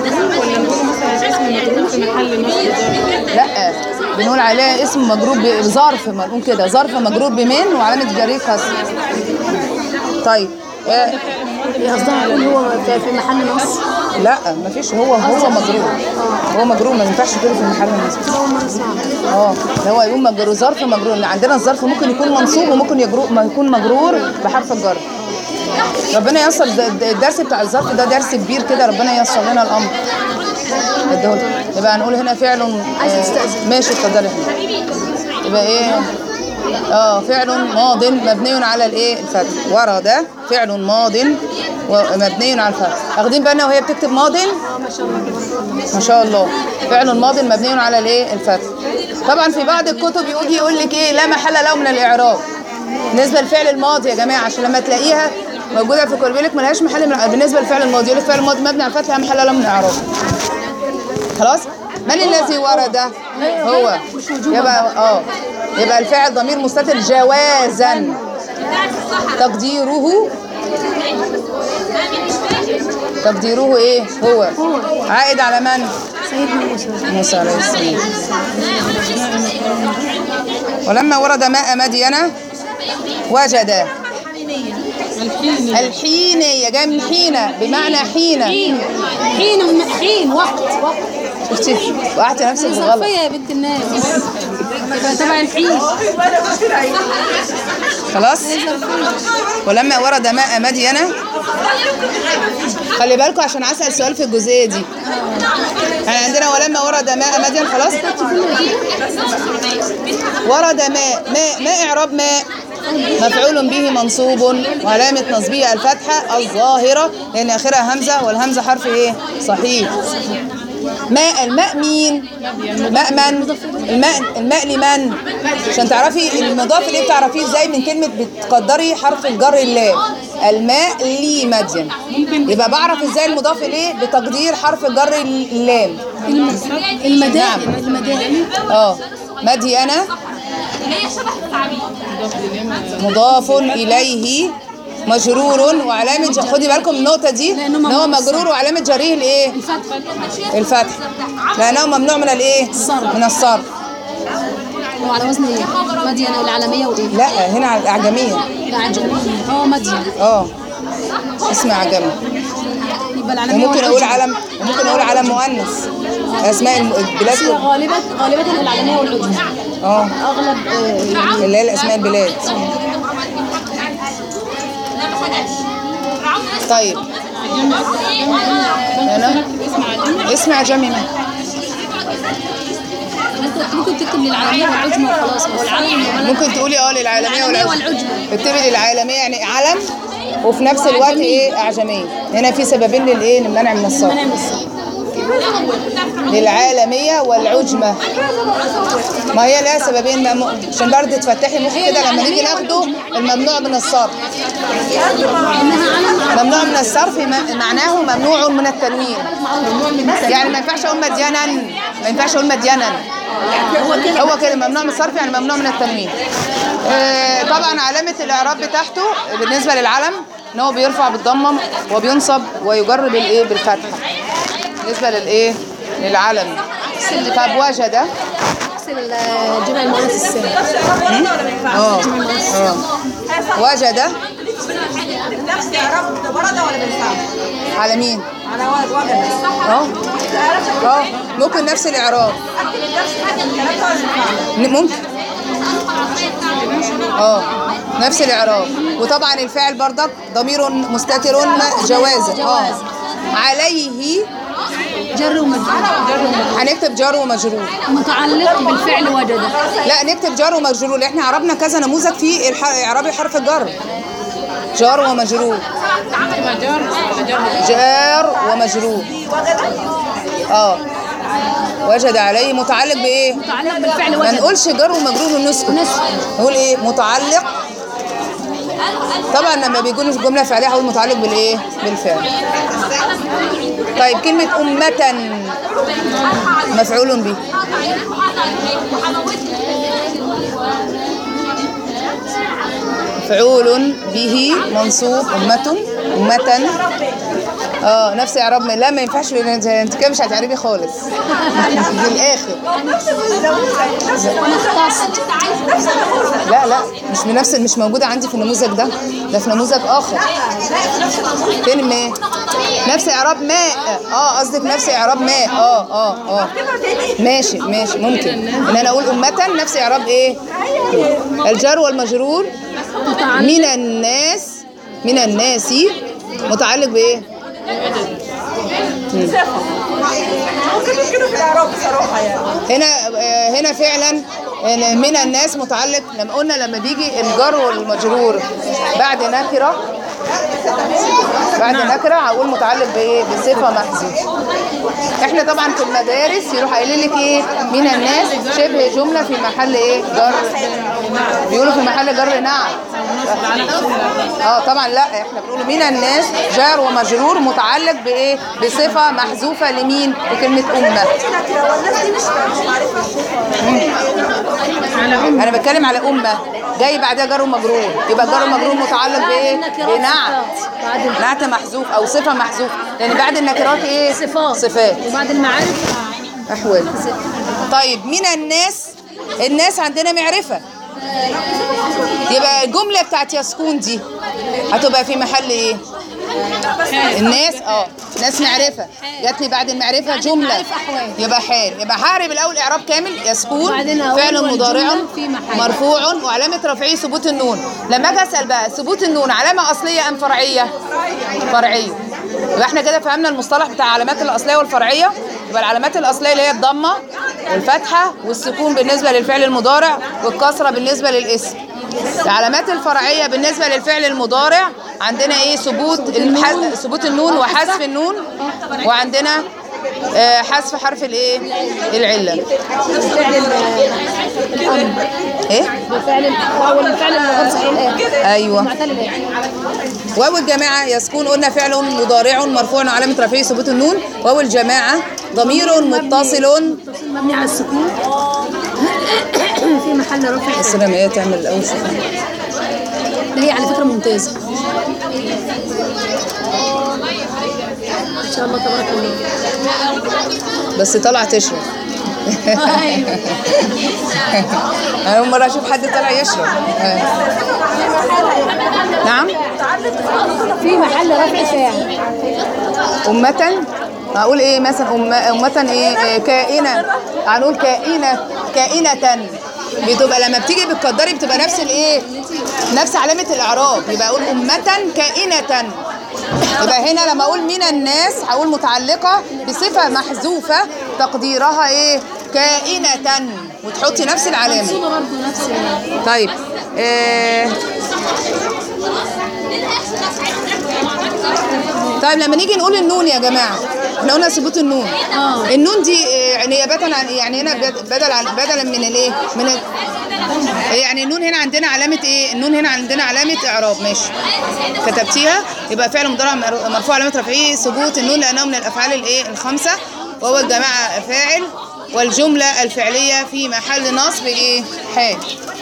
لا بنقول عليها اسم مجرور بظرف ما نقول كده ظرف مجرور بمن وعلامة جريه كسر طيب آه، قصدها اقول هو في في محل نص لا مفيش هو هو مجرور هو مجرور ما ينفعش تقول في المحل النصب اه ده هو يقول مجرور ظرف مجرور لان عندنا الظرف ممكن يكون منصوب وممكن يجرو ما يكون مجرور بحرف الجر ربنا ييسر الد- الدرس بتاع الظرف ده درس كبير كده ربنا ييسر لنا الامر اديهولك. يبقى هنقول هنا فعل آه، ماشي اتفضلي يا حبيبي. يبقى ايه اه فعل ماض مبني على الايه الفتح ورا ده فعل ماض ومبني على الفتح واخدين بالنا وهي بتكتب ماض ما شاء الله فعل ماض مبني على الايه الفتح طبعا في بعض الكتب يقول يقول لك ايه لا محل له من الاعراب بالنسبه للفعل الماضي يا جماعه عشان لما تلاقيها موجوده في كتب لك ملهاش محل من بالنسبه للفعل الماضي يقول لك فعل الماضي مبني على الفتح لا محل له من الاعراب خلاص من الذي ورد هو يبقى اه يبقى الفاعل ضمير مستتر جوازا تقديره تقديره ايه هو عائد على من سيدنا موسى موسى عليه السلام ولما ورد ماء مدينة وجد الحين جاي من حين بمعنى حين حين حين حين وقت وقت شفتي وقعتي نفسك دي بالغلط ظرفية يا بنت الناس يبقى تبع الحين خلاص ولما ورد ماء مدينة خلي بالكم عشان اسال سؤال في الجزئيه دي يعني عندنا ولما ورد ماء مدين خلاص ورد ماء ماء ما اعراب ماء مفعول به منصوب وعلامة نصبه الفتحة الظاهرة لأن آخرها همزة والهمزة حرف إيه؟ صحيح ماء الماء مين؟ ماء من؟ الماء الماء لمن؟ عشان تعرفي المضاف اللي بتعرفيه ازاي من كلمة بتقدري حرف الجر اللام الماء لي مدين يبقى بعرف ازاي المضاف اليه بتقدير حرف الجر اللام المدائن نعم. المدائن اه مدينة هي شبه التعبير مضاف إليه مجرور وعلامة ج- خدي بالكم من النقطة دي لأنه إن هو ممنوع مجرور وعلامة جريه الإيه؟ الفتح الفتح لأنه ممنوع من الإيه؟ الصرف. من الصرف وعلى وزن ايه؟ مدينة العالمية وايه؟ لا هنا على الاعجميه العجمية اه مدينة اه اسم اعجمي يبقى العالمية وممكن اقول والعجمة. علم وممكن اقول علم مؤنث اسماء الم- البلاد بس غالبا غالبا العالمية والعجمة اه اغلب آه، اللي هي الاسماء البلاد طيب هنا اسم اعجمي ما. انت ممكن تكتب للعالمية والعجمة وخلاص هو العالم ممكن تقولي اه للعالميه العالمية والعجميه والعجمة اكتبي للعالميه يعني علم وفي نفس الوقت ايه اعجميه هنا في سببين للايه للمنع من الصرف منع من الصرف للعالمية والعجمة ما هي لها سببين بقى م- عشان برضه تفتحي مخك كده لما نيجي ناخده الممنوع من الصرف انها علم ممنوع من الصرف م- معناه ممنوع من التنوين يعني ما ينفعش اقول مديانا ما ينفعش اقول مديانا هو كده ممنوع من الصرف يعني ممنوع من التنوين آه، طبعا علامة الإعراب بتاعته بالنسبة للعلم إن هو بيرفع بالضمة وبينصب ويجر بالإيه بالفتحة بالنسبة للإيه للعلم طب وجد نفس الجمع المؤنث السالم اه اه وجد نفس اعراب ده برده ولا بالفعل؟ على مين؟ على وجد وجد اه اه ممكن نفس الإعراب اكتب نفس حاجه الثلاثه ولا بالفعل؟ ن- ممكن اه نفس الاعراب وطبعا الفعل برضك ضمير مستتر م- جوازا اه عليه جر ومجرور هنكتب جار ومجرور متعلق بالفعل وجد لا نكتب جار ومجرور لأن احنا عربنا كذا نموذج في الح- اعراب حرف الجر جار ومجرور جار ومجرور اه وجد عليه متعلق بايه متعلق بالفعل ما وجد نقولش جار ومجرور ونسكت نسكت. نقول ايه متعلق طبعا لما بيكون الجمله فعليه هقول متعلق بالايه بالفعل طيب كلمه امه مفعول به مفعول به منصوب امه امه اه نفس اعراب ما- لا ما ينفعش انت أنت كده مش هتعربي خالص للاخر لا لا مش بنفس مش موجوده عندي في النموذج ده ده في نموذج اخر فين ما نفس اعراب ماء اه قصدك نفس اعراب ماء اه اه اه ماشي ماشي ممكن ان انا اقول امه نفس اعراب ايه الجار والمجرور من الناس من الناس متعلق بايه ممكن كده في الاعراب بصراحه يعني هنا آه، هنا فعلا إن من الناس متعلق لما قلنا لما بيجي الجر والمجرور بعد نكره بعد نكره هقول متعلق بايه بصفه محذوفه احنا طبعا في المدارس يروح قايلين لك ايه من الناس شبه جمله في محل ايه جر بيقولوا في محل جر نعم اه طبعا لا احنا بنقول من الناس جار ومجرور متعلق بايه بصفه محذوفه لمين لكلمه امه والناس دي مش مش معرفه انا بتكلم على امه جاي بعدها جار ومجرور يبقى جار ومجرور متعلق بايه بنعت نعت محذوف او صفه محذوفه لان بعد النكرات ايه صفات صفات وبعد المعارف احوال طيب من الناس الناس عندنا معرفه يبقى الجمله بتاعت يسكون دي هتبقى في محل ايه الناس اه ناس معرفه جات لي بعد المعرفه جمله المعرفة أحوال. يبقى حال يبقى هعرب الاول اعراب كامل يسكون وبعدين أقول فعل مضارع والجملة في محل. مرفوع وعلامه رفعه ثبوت النون لما اجي اسال بقى ثبوت النون علامه اصليه ام فرعيه فرعيه يبقى احنا كده فهمنا المصطلح بتاع العلامات الاصليه والفرعيه يبقى العلامات الاصليه اللي هي الضمه والفتحه والسكون بالنسبه للفعل المضارع والكسره بالنسبه للاسم العلامات الفرعيه بالنسبه للفعل المضارع عندنا ايه ثبوت الح- ثبوت النون وحذف النون وعندنا آه، حذف حرف الايه العله فعل الامر ايه وفعل او الفعل الغير صحيح الاخر ايوه معتل الاخر واو الجماعة يسكون قلنا فعل مضارع مرفوع علامة رفعه ثبوت النون واو الجماعة ضمير متصل مبني على السكون في محل رفع بس لما هي تعمل الأول شوف ده هي على فكره ممتازه ان شاء الله تبارك الله بس طلع تشرف انا اول مره اشوف حد طالع يشرب آه. نعم في محل رفع فاعل أمة هقول إيه مثلا أم أمة إيه آه، كائنة هنقول كائنة كائنة بتبقى لما بتيجي بتقدري بتبقى نفس الإيه نفس علامة الإعراب يبقى أقول أمة كائنة يبقى هنا لما أقول من الناس هقول متعلقة بصفة محذوفة تقديرها إيه كائنة وتحطي نفس العلامة برضه نفس ال- طيب آه طيب لما نيجي نقول النون يا جماعه احنا قلنا ثبوت النون آه. النون دي آه، نيابه عن يعني هنا بد- بدل عن بدلا من الايه من ال... يعني النون هنا عندنا علامه ايه النون هنا عندنا علامه اعراب ماشي كتبتيها يبقى فعل مضارع مر- مرفوع علامه رفعه ثبوت النون لانه من الافعال الايه الخمسه وهو الجماعه فاعل والجمله الفعليه في محل نصب ايه حال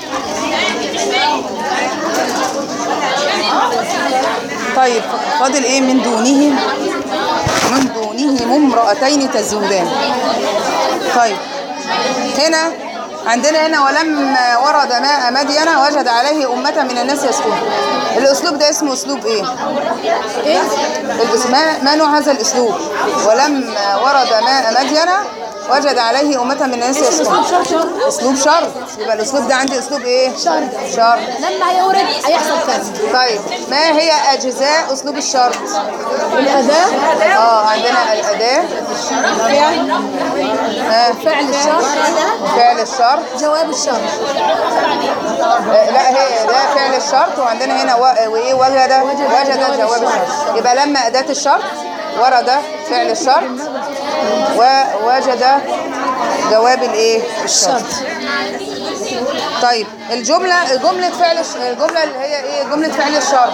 طيب فاضل ايه من دونه من دونهم امرأتين تزودان طيب هنا عندنا هنا ولما ورد ماء مدين وجد عليه أمة من الناس يسكون الأسلوب ده اسمه أسلوب إيه؟ إيه؟ الأس- ما, ما نوع هذا الأسلوب؟ ولما ورد ماء مدين وجد عليه أمة من الناس يسكون أسلوب شرط يبقى الأسلوب ده عندي أسلوب إيه؟ شرط شرط لما هيورد هيحصل كذا طيب ما هي أجزاء أسلوب الشرط؟ الأداة اه عندنا الأداة آه. فعل الشر فعل الشرط جواب الشر آه، لا هي ده فعل الشرط وعندنا هنا و- وايه وجد وجد جواب الشرط يبقى لما أداة الشرط ورد فعل الشرط ووجد جواب الايه الشرط طيب الجملة جملة فعل الش- الجملة اللي هي ايه جملة فعل الشرط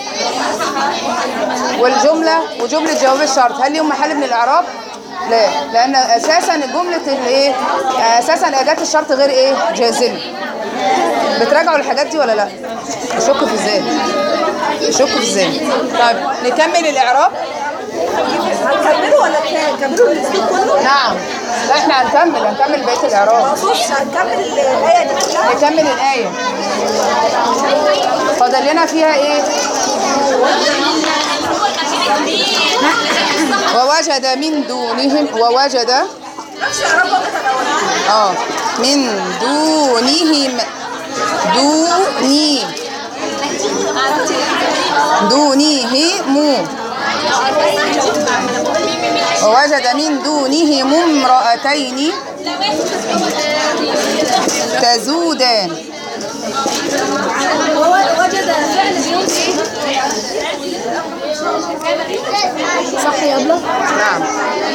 والجملة وجملة جواب الشرط هل ليهم محل من الإعراب؟ لا لأن أساسا جملة الإيه؟ أساسا أداة الشرط غير إيه؟ جازمة. بتراجعوا الحاجات دي ولا لا؟ شك في ازاي؟ شك في ازاي؟ طيب نكمل الإعراب؟ هنكمله ولا هنكمله الاسلوب كله؟ نعم لا احنا هنكمل هنكمل بقية الإعراب. بص هنكمل الآية دي كلها نكمل الآية فاضل لنا فيها إيه؟ ووجد من دونهم ووجد نفس الإعراب برضه كان الأولاني اه من دونهم دوني دونهم ووجد من دونهم امرأتين تزودان هو وجد فعل بينفي صح يا أبلة؟ نعم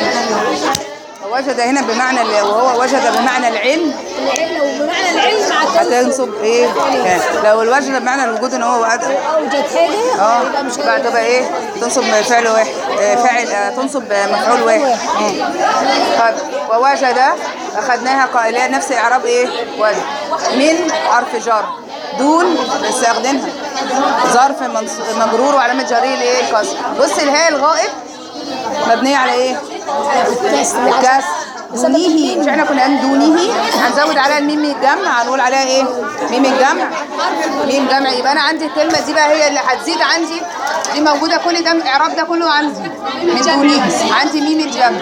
ووجد هنا بمعنى ال- وهو وجد بمعنى العلم العلم وبمعنى العلم مع التوفيق هتنصب ايه كان. لو الوجد بمعنى الوجود ان هو وجد أوجد حاجة اه يبقى مش بعد تبقى ايه تنصب فعل واحد آه، فاعل آه، تنصب مفعول واحد مم. طيب ووجد اخذناها قائلة نفس اعراب ايه وجد من حرف جر دون استخدمها ظرف منص- مجرور وعلامة جريه الايه الكسر بص الهاء الغائب مبنية على ايه الكسر الكسر دونيه مش احنا كنا قايلين دونيه هنزود عليها الميم الجمع هنقول عليها ايه ميم الجمع ميم جمع يبقى انا عندي الكلمه دي بقى هي اللي هتزيد عندي دي موجوده كل ده الاعراب ده كله عندي من دونيه عندي ميم الجمع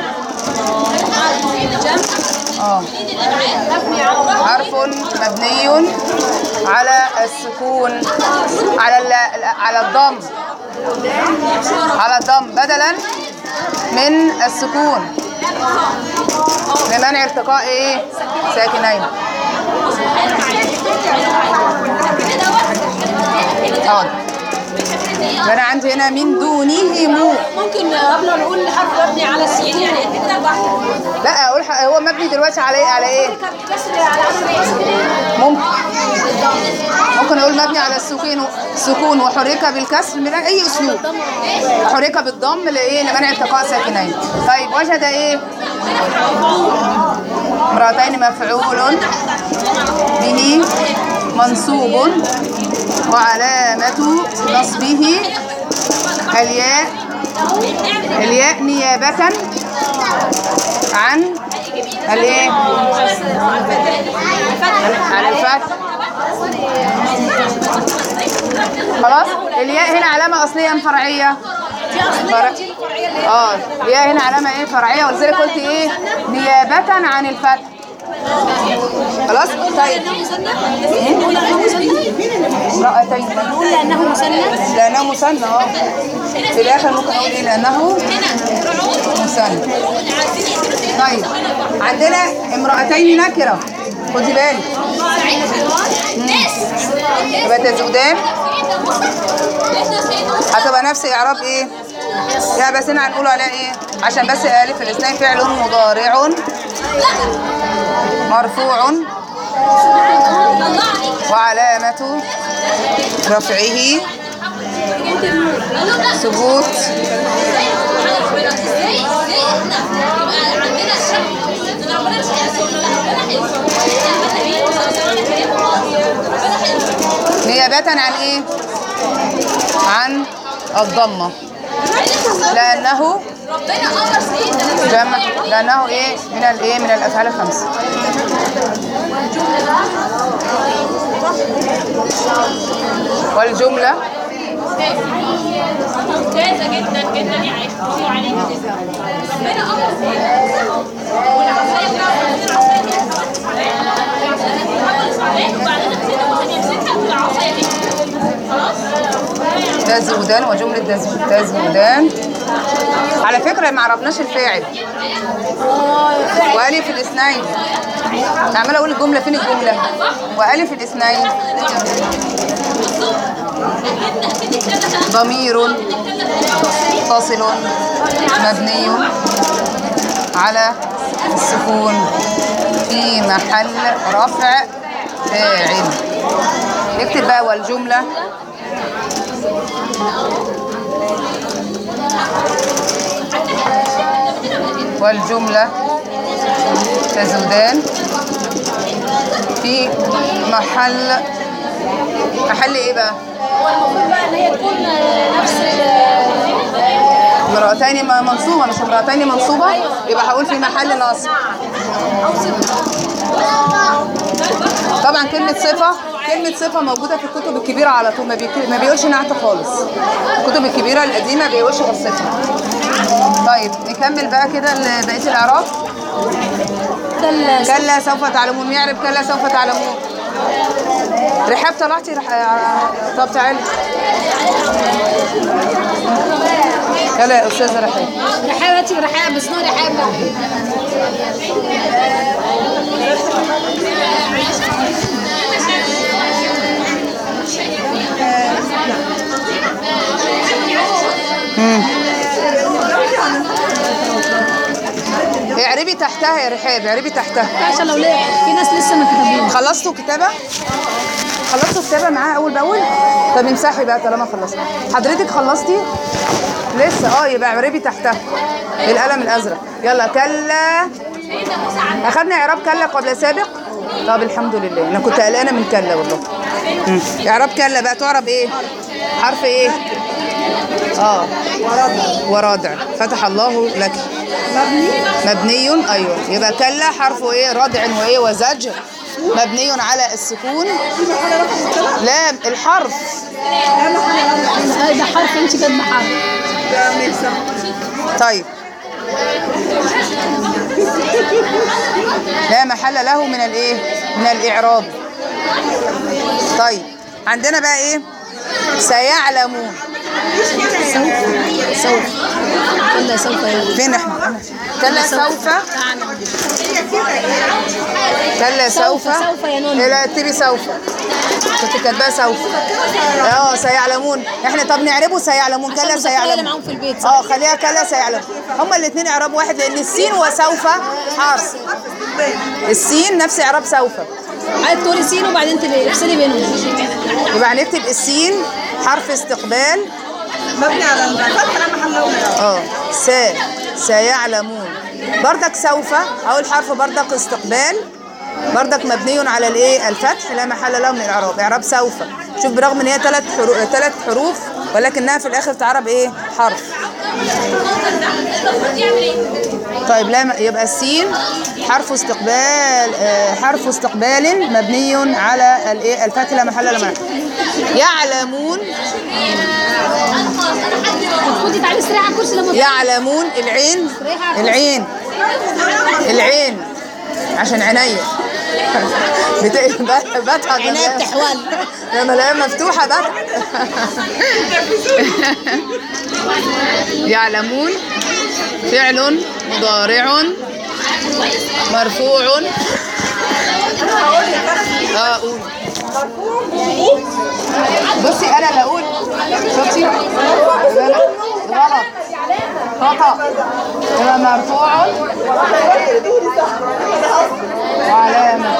اه حرف مبني على السكون على ال- على الضم على الضم بدلا من السكون لمنع التقاء ايه ساكنين حاضر فانا عندي هنا من دونهم ممكن قبل نقول حرف مبني على السكون يعني كده واحدة لا اقول ح- هو مبني دلوقتي على ايه على ايه كسر على عدم ممكن ممكن اقول مبني على السكون سكون وحرك بالكسر من اي اسلوب حرك بالضم لايه لمنع التقاء ساكنين طيب وجد ايه امرأتين مفعول به منصوب وعلامة نصبه الياء الياء نيابة عن الايه على الفتح خلاص الياء هنا علامة أصلية أم فرعية؟ فرع... اه الياء هنا علامة ايه فرعية ولذلك قلت ايه نيابة عن الفتح خلاص طيب امرأتين نقول لأنه مثنى لأنه مثنى اه في الآخر ممكن أقول إيه لأنه مثنى طيب عندنا امرأتين نكرة خدي بالك يبقى تزودان هتبقى نفس إعراب إيه؟ يا بس هنا هنقول عليها إيه؟ عشان بس ألف الاثنين فعل مضارع مرفوع وعلامة رفعه ثبوت نيابة عن ايه؟ عن الضمة لأنه ربنا امر سيدنا جمع لأنه ايه؟ من الايه؟ من الأفعال الخمسة والجملة ممتازه جدا جدا يا عائشه برافو عليكي ربنا امر سيدنا والعصايه بتاعته وبعدين نسينا واحد يمسكها بالعصايه دي خلاص تزودان وجملة تز- تزودان على فكرة ما عرفناش الفاعل وألف الاثنين عمالة أقول الجملة فين الجملة وألف الاثنين ضمير متصل مبني على السكون في محل رفع فاعل اكتب بقى والجملة والجملة تزودان في محل محل ايه بقى؟ والمفروض بقى إن هي تكون نفس امرأتين م- منصوبة مش امرأتين منصوبة يبقى هقول في محل نصب طبعا كلمة صفة كلمة صفة موجودة في الكتب الكبيرة على طول ما, بيك... ما بيقولش نعت خالص الكتب الكبيرة القديمة ما بيقولش غير صفة طيب نكمل بقى كده ال- بقية الإعراب كلا كلا سوف تعلمون يعرف كلا سوف تعلمون رحاب طلعتي رح... طب تعالي يلا يا أستاذة رحاب رحابتي رحاب بس نوع رحاب بقى اعربي تحتها يا رحاب اعربي تحتها عشان لو ليه في ناس لسه ما كتبين خلصتوا كتابة؟ خلصتوا كتابة معاه أول بأول؟ طب امسحي بقى طالما خلصتي حضرتك خلصتي؟ لسه اه يبقى اعربي تحتها بالقلم الأزرق يلا كلا أخدنا إعراب كلا قبل سابق؟ طب الحمد لله أنا كنت قلقانة من كلا والله مم. إعراب كلا بقى تعرب إيه؟ حرف إيه؟ اه ورادع فتح الله لك مبني مبني ايوه يبقى كلا حرفه ايه ردع وايه وزجر مبني على السكون لا الحرف آه، ده حرف انت كاتبه حرف ده ميكسر طيب لا محل له من الايه من الاعراب طيب عندنا بقى ايه سيعلمون سوف كلا سوف يعلم فين احنا كلا سوف كلا سوف سوف- سوف يا نونو. لا اكتبي سوف كنت كاتباها سوف اه سيعلمون احنا طب نعربه سيعلمون عشان كلا المذاكرة اللي سيعلمون معاهم في البيت صح؟ اه خليها كلا سيعلمون هما الاثنين اعراب واحد لان السين وسوف حرف السين نفس اعراب سوف عايز تقولي سين وبعدين تبقي افصلي بينهم يبقى هنكتب السين حرف استقبال مبني على الفتح لا محل له من الإعراب. اه س سيعلمون بردك سوف اول حرف بردك استقبال بردك مبني على الايه الفتح لا محل له من الاعراب اعراب سوف شوف برغم ان هي ثلاث حروف ثلاث حروف ولكنها في الاخر تعرب ايه حرف المفروض يعمل ايه؟ طيب لا يبقى السين حرف استقبال آه، حرف استقبال مبني على الايه الفتح لا محل له من يعلمون خدي تعالي استريحي على الكرسي لما يعلمون العين العين العين عشان عينيا بت- ب- بضحك عينيا بتحول. لما الاقيها مفتوحه بضحك يعلمون فعل مضارع مرفوع اه قول بصي انا اللي اقول شفتي غلط خطا يبقى مرفوع وعلامة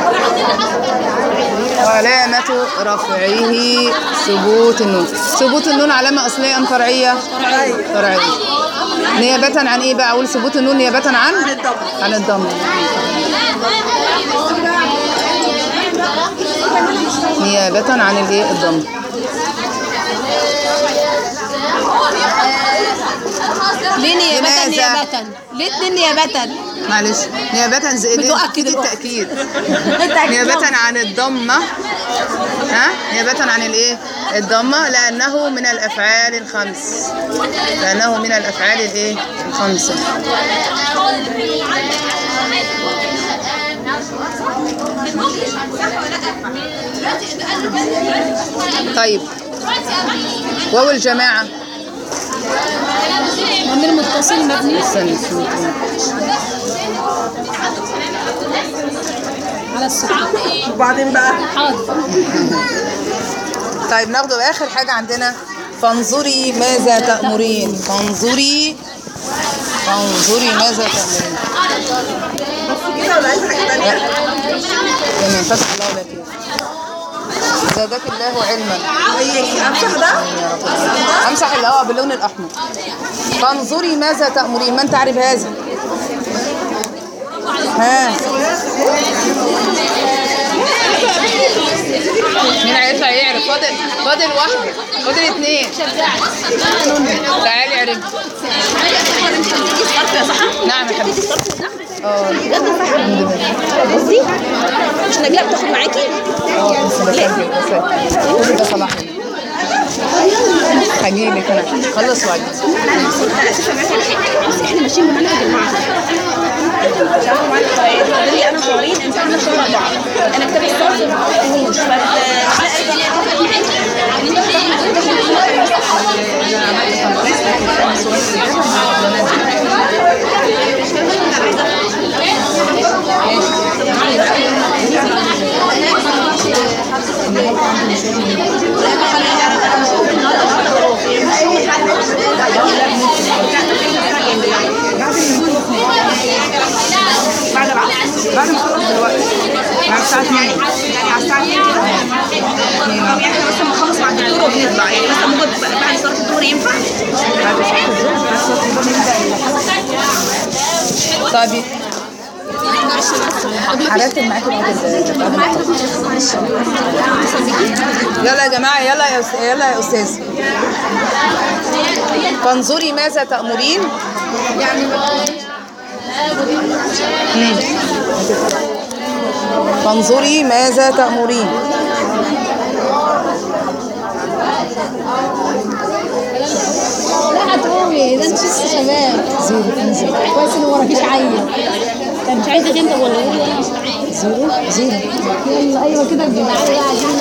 وعلامة رفعه ثبوت النون ثبوت النون علامة أصلية أم فرعية؟ فرعية فرعية نيابة عن إيه بقى؟ أقول ثبوت النون نيابة عن؟ عن الضم نيابة عن الإيه؟ الضم ليه نيابة لماذا؟ نيابة ليه اتنين نيابة معلش نيابة زي دي بتؤكد دي الأخت. التأكيد نيابة عن الضمة ها نيابة عن الايه الضمة لأنه من الأفعال الخمس لأنه من الأفعال الايه الخمسة طيب واو الجماعة ضمير متصل مبني استني استني. على السكون وبعدين بقى حاضر طيب ناخد آخر حاجة عندنا فانظري ماذا تأمرين فانظري فانظري ماذا تأمرين كده ولا عايز حاجة تانية؟ تمام فتح الله لك زادك الله علما وياكي امسح ده؟ يا رب العالمين. امسح اللي هو باللون الاحمر فانظري ماذا تأمرين من تعرف هذا ها مين هيطلع يعرف فاضل فاضل واحدة فاضل اتنين تعالي اعرفي نعم يا حبيبتي اه بصي مش نجلاء بتاخد معاكي اه بس بسجل بسجل كل ده صلاح هجيلك انا خلص واجي احنا ماشيين بمنهج المعهد لي انا شهرين امتحنا شهر اربعه انا كتاب الصرف ما قلتهوش بعد العصر بعد ما خلص دلوقتي بعد الساعه 2 على الساعه 2 يعني احنا مثلا بنخلص مع الدكتور وبنطلع يعني مثلا ممكن بعد صلاه الظهر ينفع بعد صلاه الظهر بعد صلاه الظهر طيب هرتب معاكم يلا يا جماعه يلا يا أس- يلا يا استاذ فانظري ماذا تأمرين مم. فانظري ماذا تأمرين لا هتقومي ده انت لسه شباب كويس ان وراكيش عيل كان مش عايزه انت ولا ايه ولا مش زيرو زيرو يلا ايوه كده معايا بقى عايزين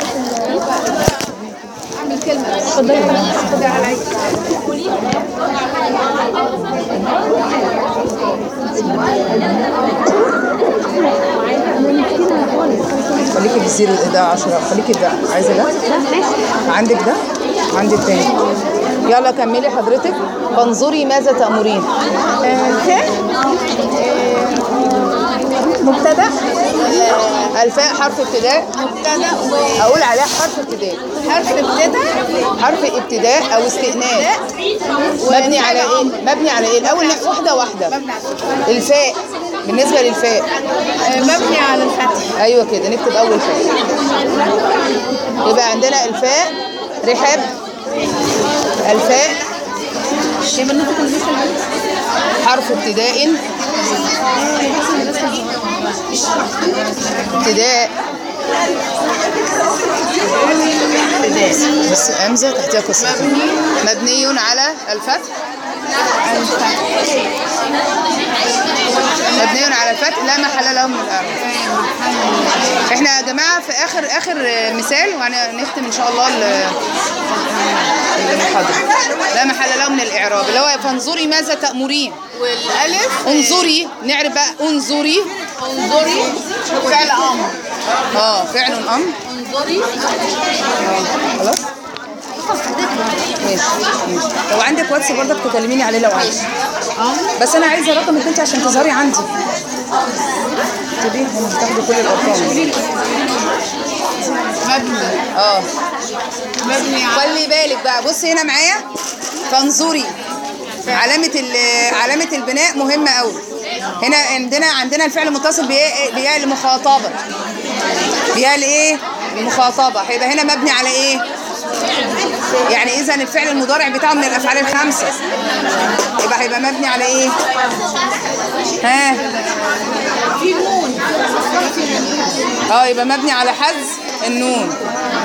اعمل كلمه اتفضلي خدي عليا خليكي في الزيرو ده 10 خليكي ده عايزه ده عندك ده عندك تاني يلا كملي حضرتك فانظري ماذا تأمرين مبتدا الفاء حرف ابتداء مبتدا اقول عليها حرف ابتداء وحرف ابتدا حرف ابتداء او استئناف مبني على ايه مبني على ايه الاول لا واحده واحده الفاء بالنسبه للفاء مبني على الفتح ايوه كده نكتب اول فاء يبقى عندنا الفاء رحاب الفاء هي بنوتة كل لسه البنت حرف ابتداء ابتداء بس همزة تحتها كسر مبني على الفتح مبني على الفتح لا محل له من الإعراب احنا يا جماعة في آخر آخر مثال وهنختم إن شاء الله ال- المحاضرة لا محل له من الإعراب اللي هو فانظري ماذا تأمرين والالف انظري نعرف بقى انظري انظري فعل امر اه فعل امر انظري خلاص ماشي ماشي لو عندك واتس برضك تكلميني عليه لو عايز بس انا عايزه رقمك انت عشان تظهري عندي تبيه هم بتاخدوا كل الارقام مبني اه مبني على خلي بالك بقى بصي هنا معايا فانظري علامة ال- علامة البناء مهمة قوي هنا عندنا عندنا الفعل متصل بياء بياء المخاطبة بياء الايه؟ المخاطبة هيبقى هنا مبني على ايه؟ يعني اذا الفعل المضارع بتاعه من الافعال الخمسة يبقى هيبقى مبني على ايه؟ ها؟ في نون اه يبقى مبني على حذف النون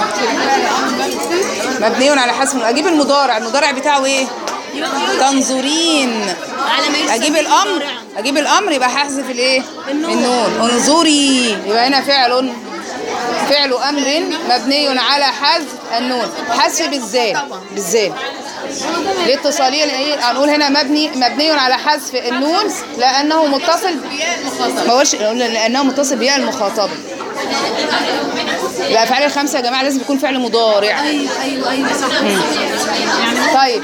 مبني على حذف النون اجيب المضارع المضارع بتاعه ايه تنظرين على ما يسمى اجيب الامر اجيب الامر يبقى هحذف الايه النون انظري يبقى هنا فعل فعل امر مبني على حذف النون حذف بالذال بالذال الاتصاليه ايه هنقول هنا مبني مبني على حذف النون لانه متصل ما هوش لانه متصل بياء المخاطبه الافعال الخمسه يا جماعه لازم يكون فعل مضارع ايوه ايوه ايوه صح طيب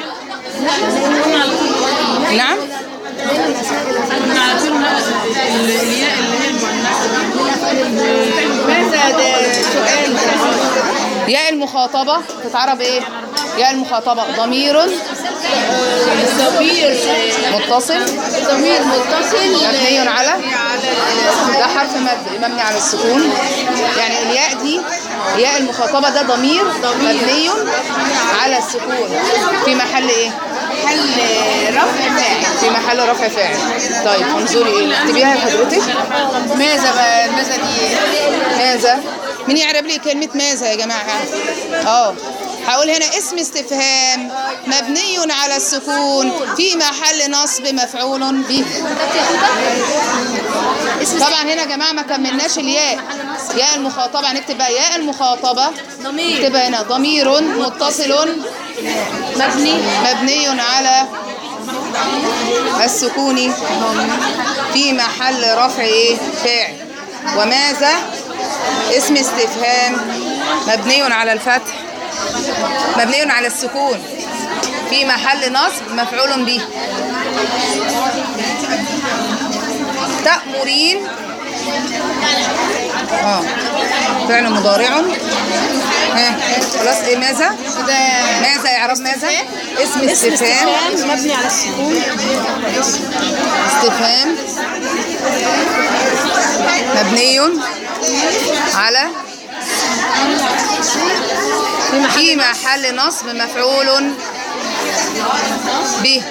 نعم ماذا ده سؤال ياء المخاطبة تتعرب ايه؟ ياء المخاطبة ضمير ضمير متصل ضمير متصل مبني على ده حرف مد مبني على السكون يعني الياء دي ياء المخاطبة ده ضمير مبني على السكون في محل ايه؟ حل رفع فاعل في محل رفع فاعل طيب انظري ايه؟ اكتبيها يا حضرتك ماذا بقى ماذا دي ماذا مين يعرب لي كلمة ماذا يا جماعة اه هقول هنا اسم استفهام مبني على السكون في محل نصب مفعول به طبعا هنا يا جماعة ما كملناش الياء ياء المخاطبة هنكتب بقى ياء المخاطبة ضمير نكتبها هنا ضمير متصل مبني مبني على السكون في محل رفع ايه فاعل وماذا اسم استفهام مبني على الفتح مبني على السكون في محل نصب مفعول به تأمرين اه فعل مضارع ها خلاص ايه ماذا ماذا يعرف ماذا اسم استفهام مبني على السكون استفهام مبني على في محل نصب مفعول به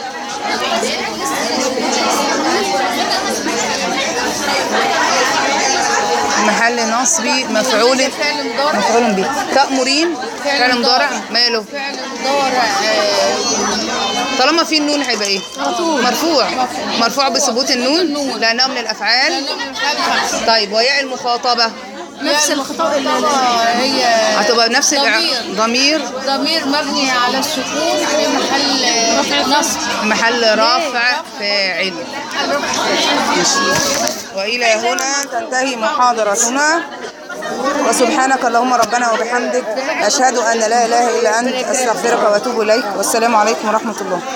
محل نصب مفعول مفعول به تأمرين فعل مضارع ماله فعل مضارع آه، طالما في النون هيبقى ايه مرفوع مرفوع بثبوت النون لانه من الافعال من الفعل خمسة طيب وياء المخاطبه نفس الخطاب اللي هي هتبقى نفس الإع- ضمير. ضمير ضمير مبني على السكون في محل رفع نصب محل رفع فاعل والى هنا تنتهي محاضرتنا وسبحانك اللهم ربنا وبحمدك اشهد ان لا اله الا انت استغفرك واتوب اليك والسلام عليكم ورحمه الله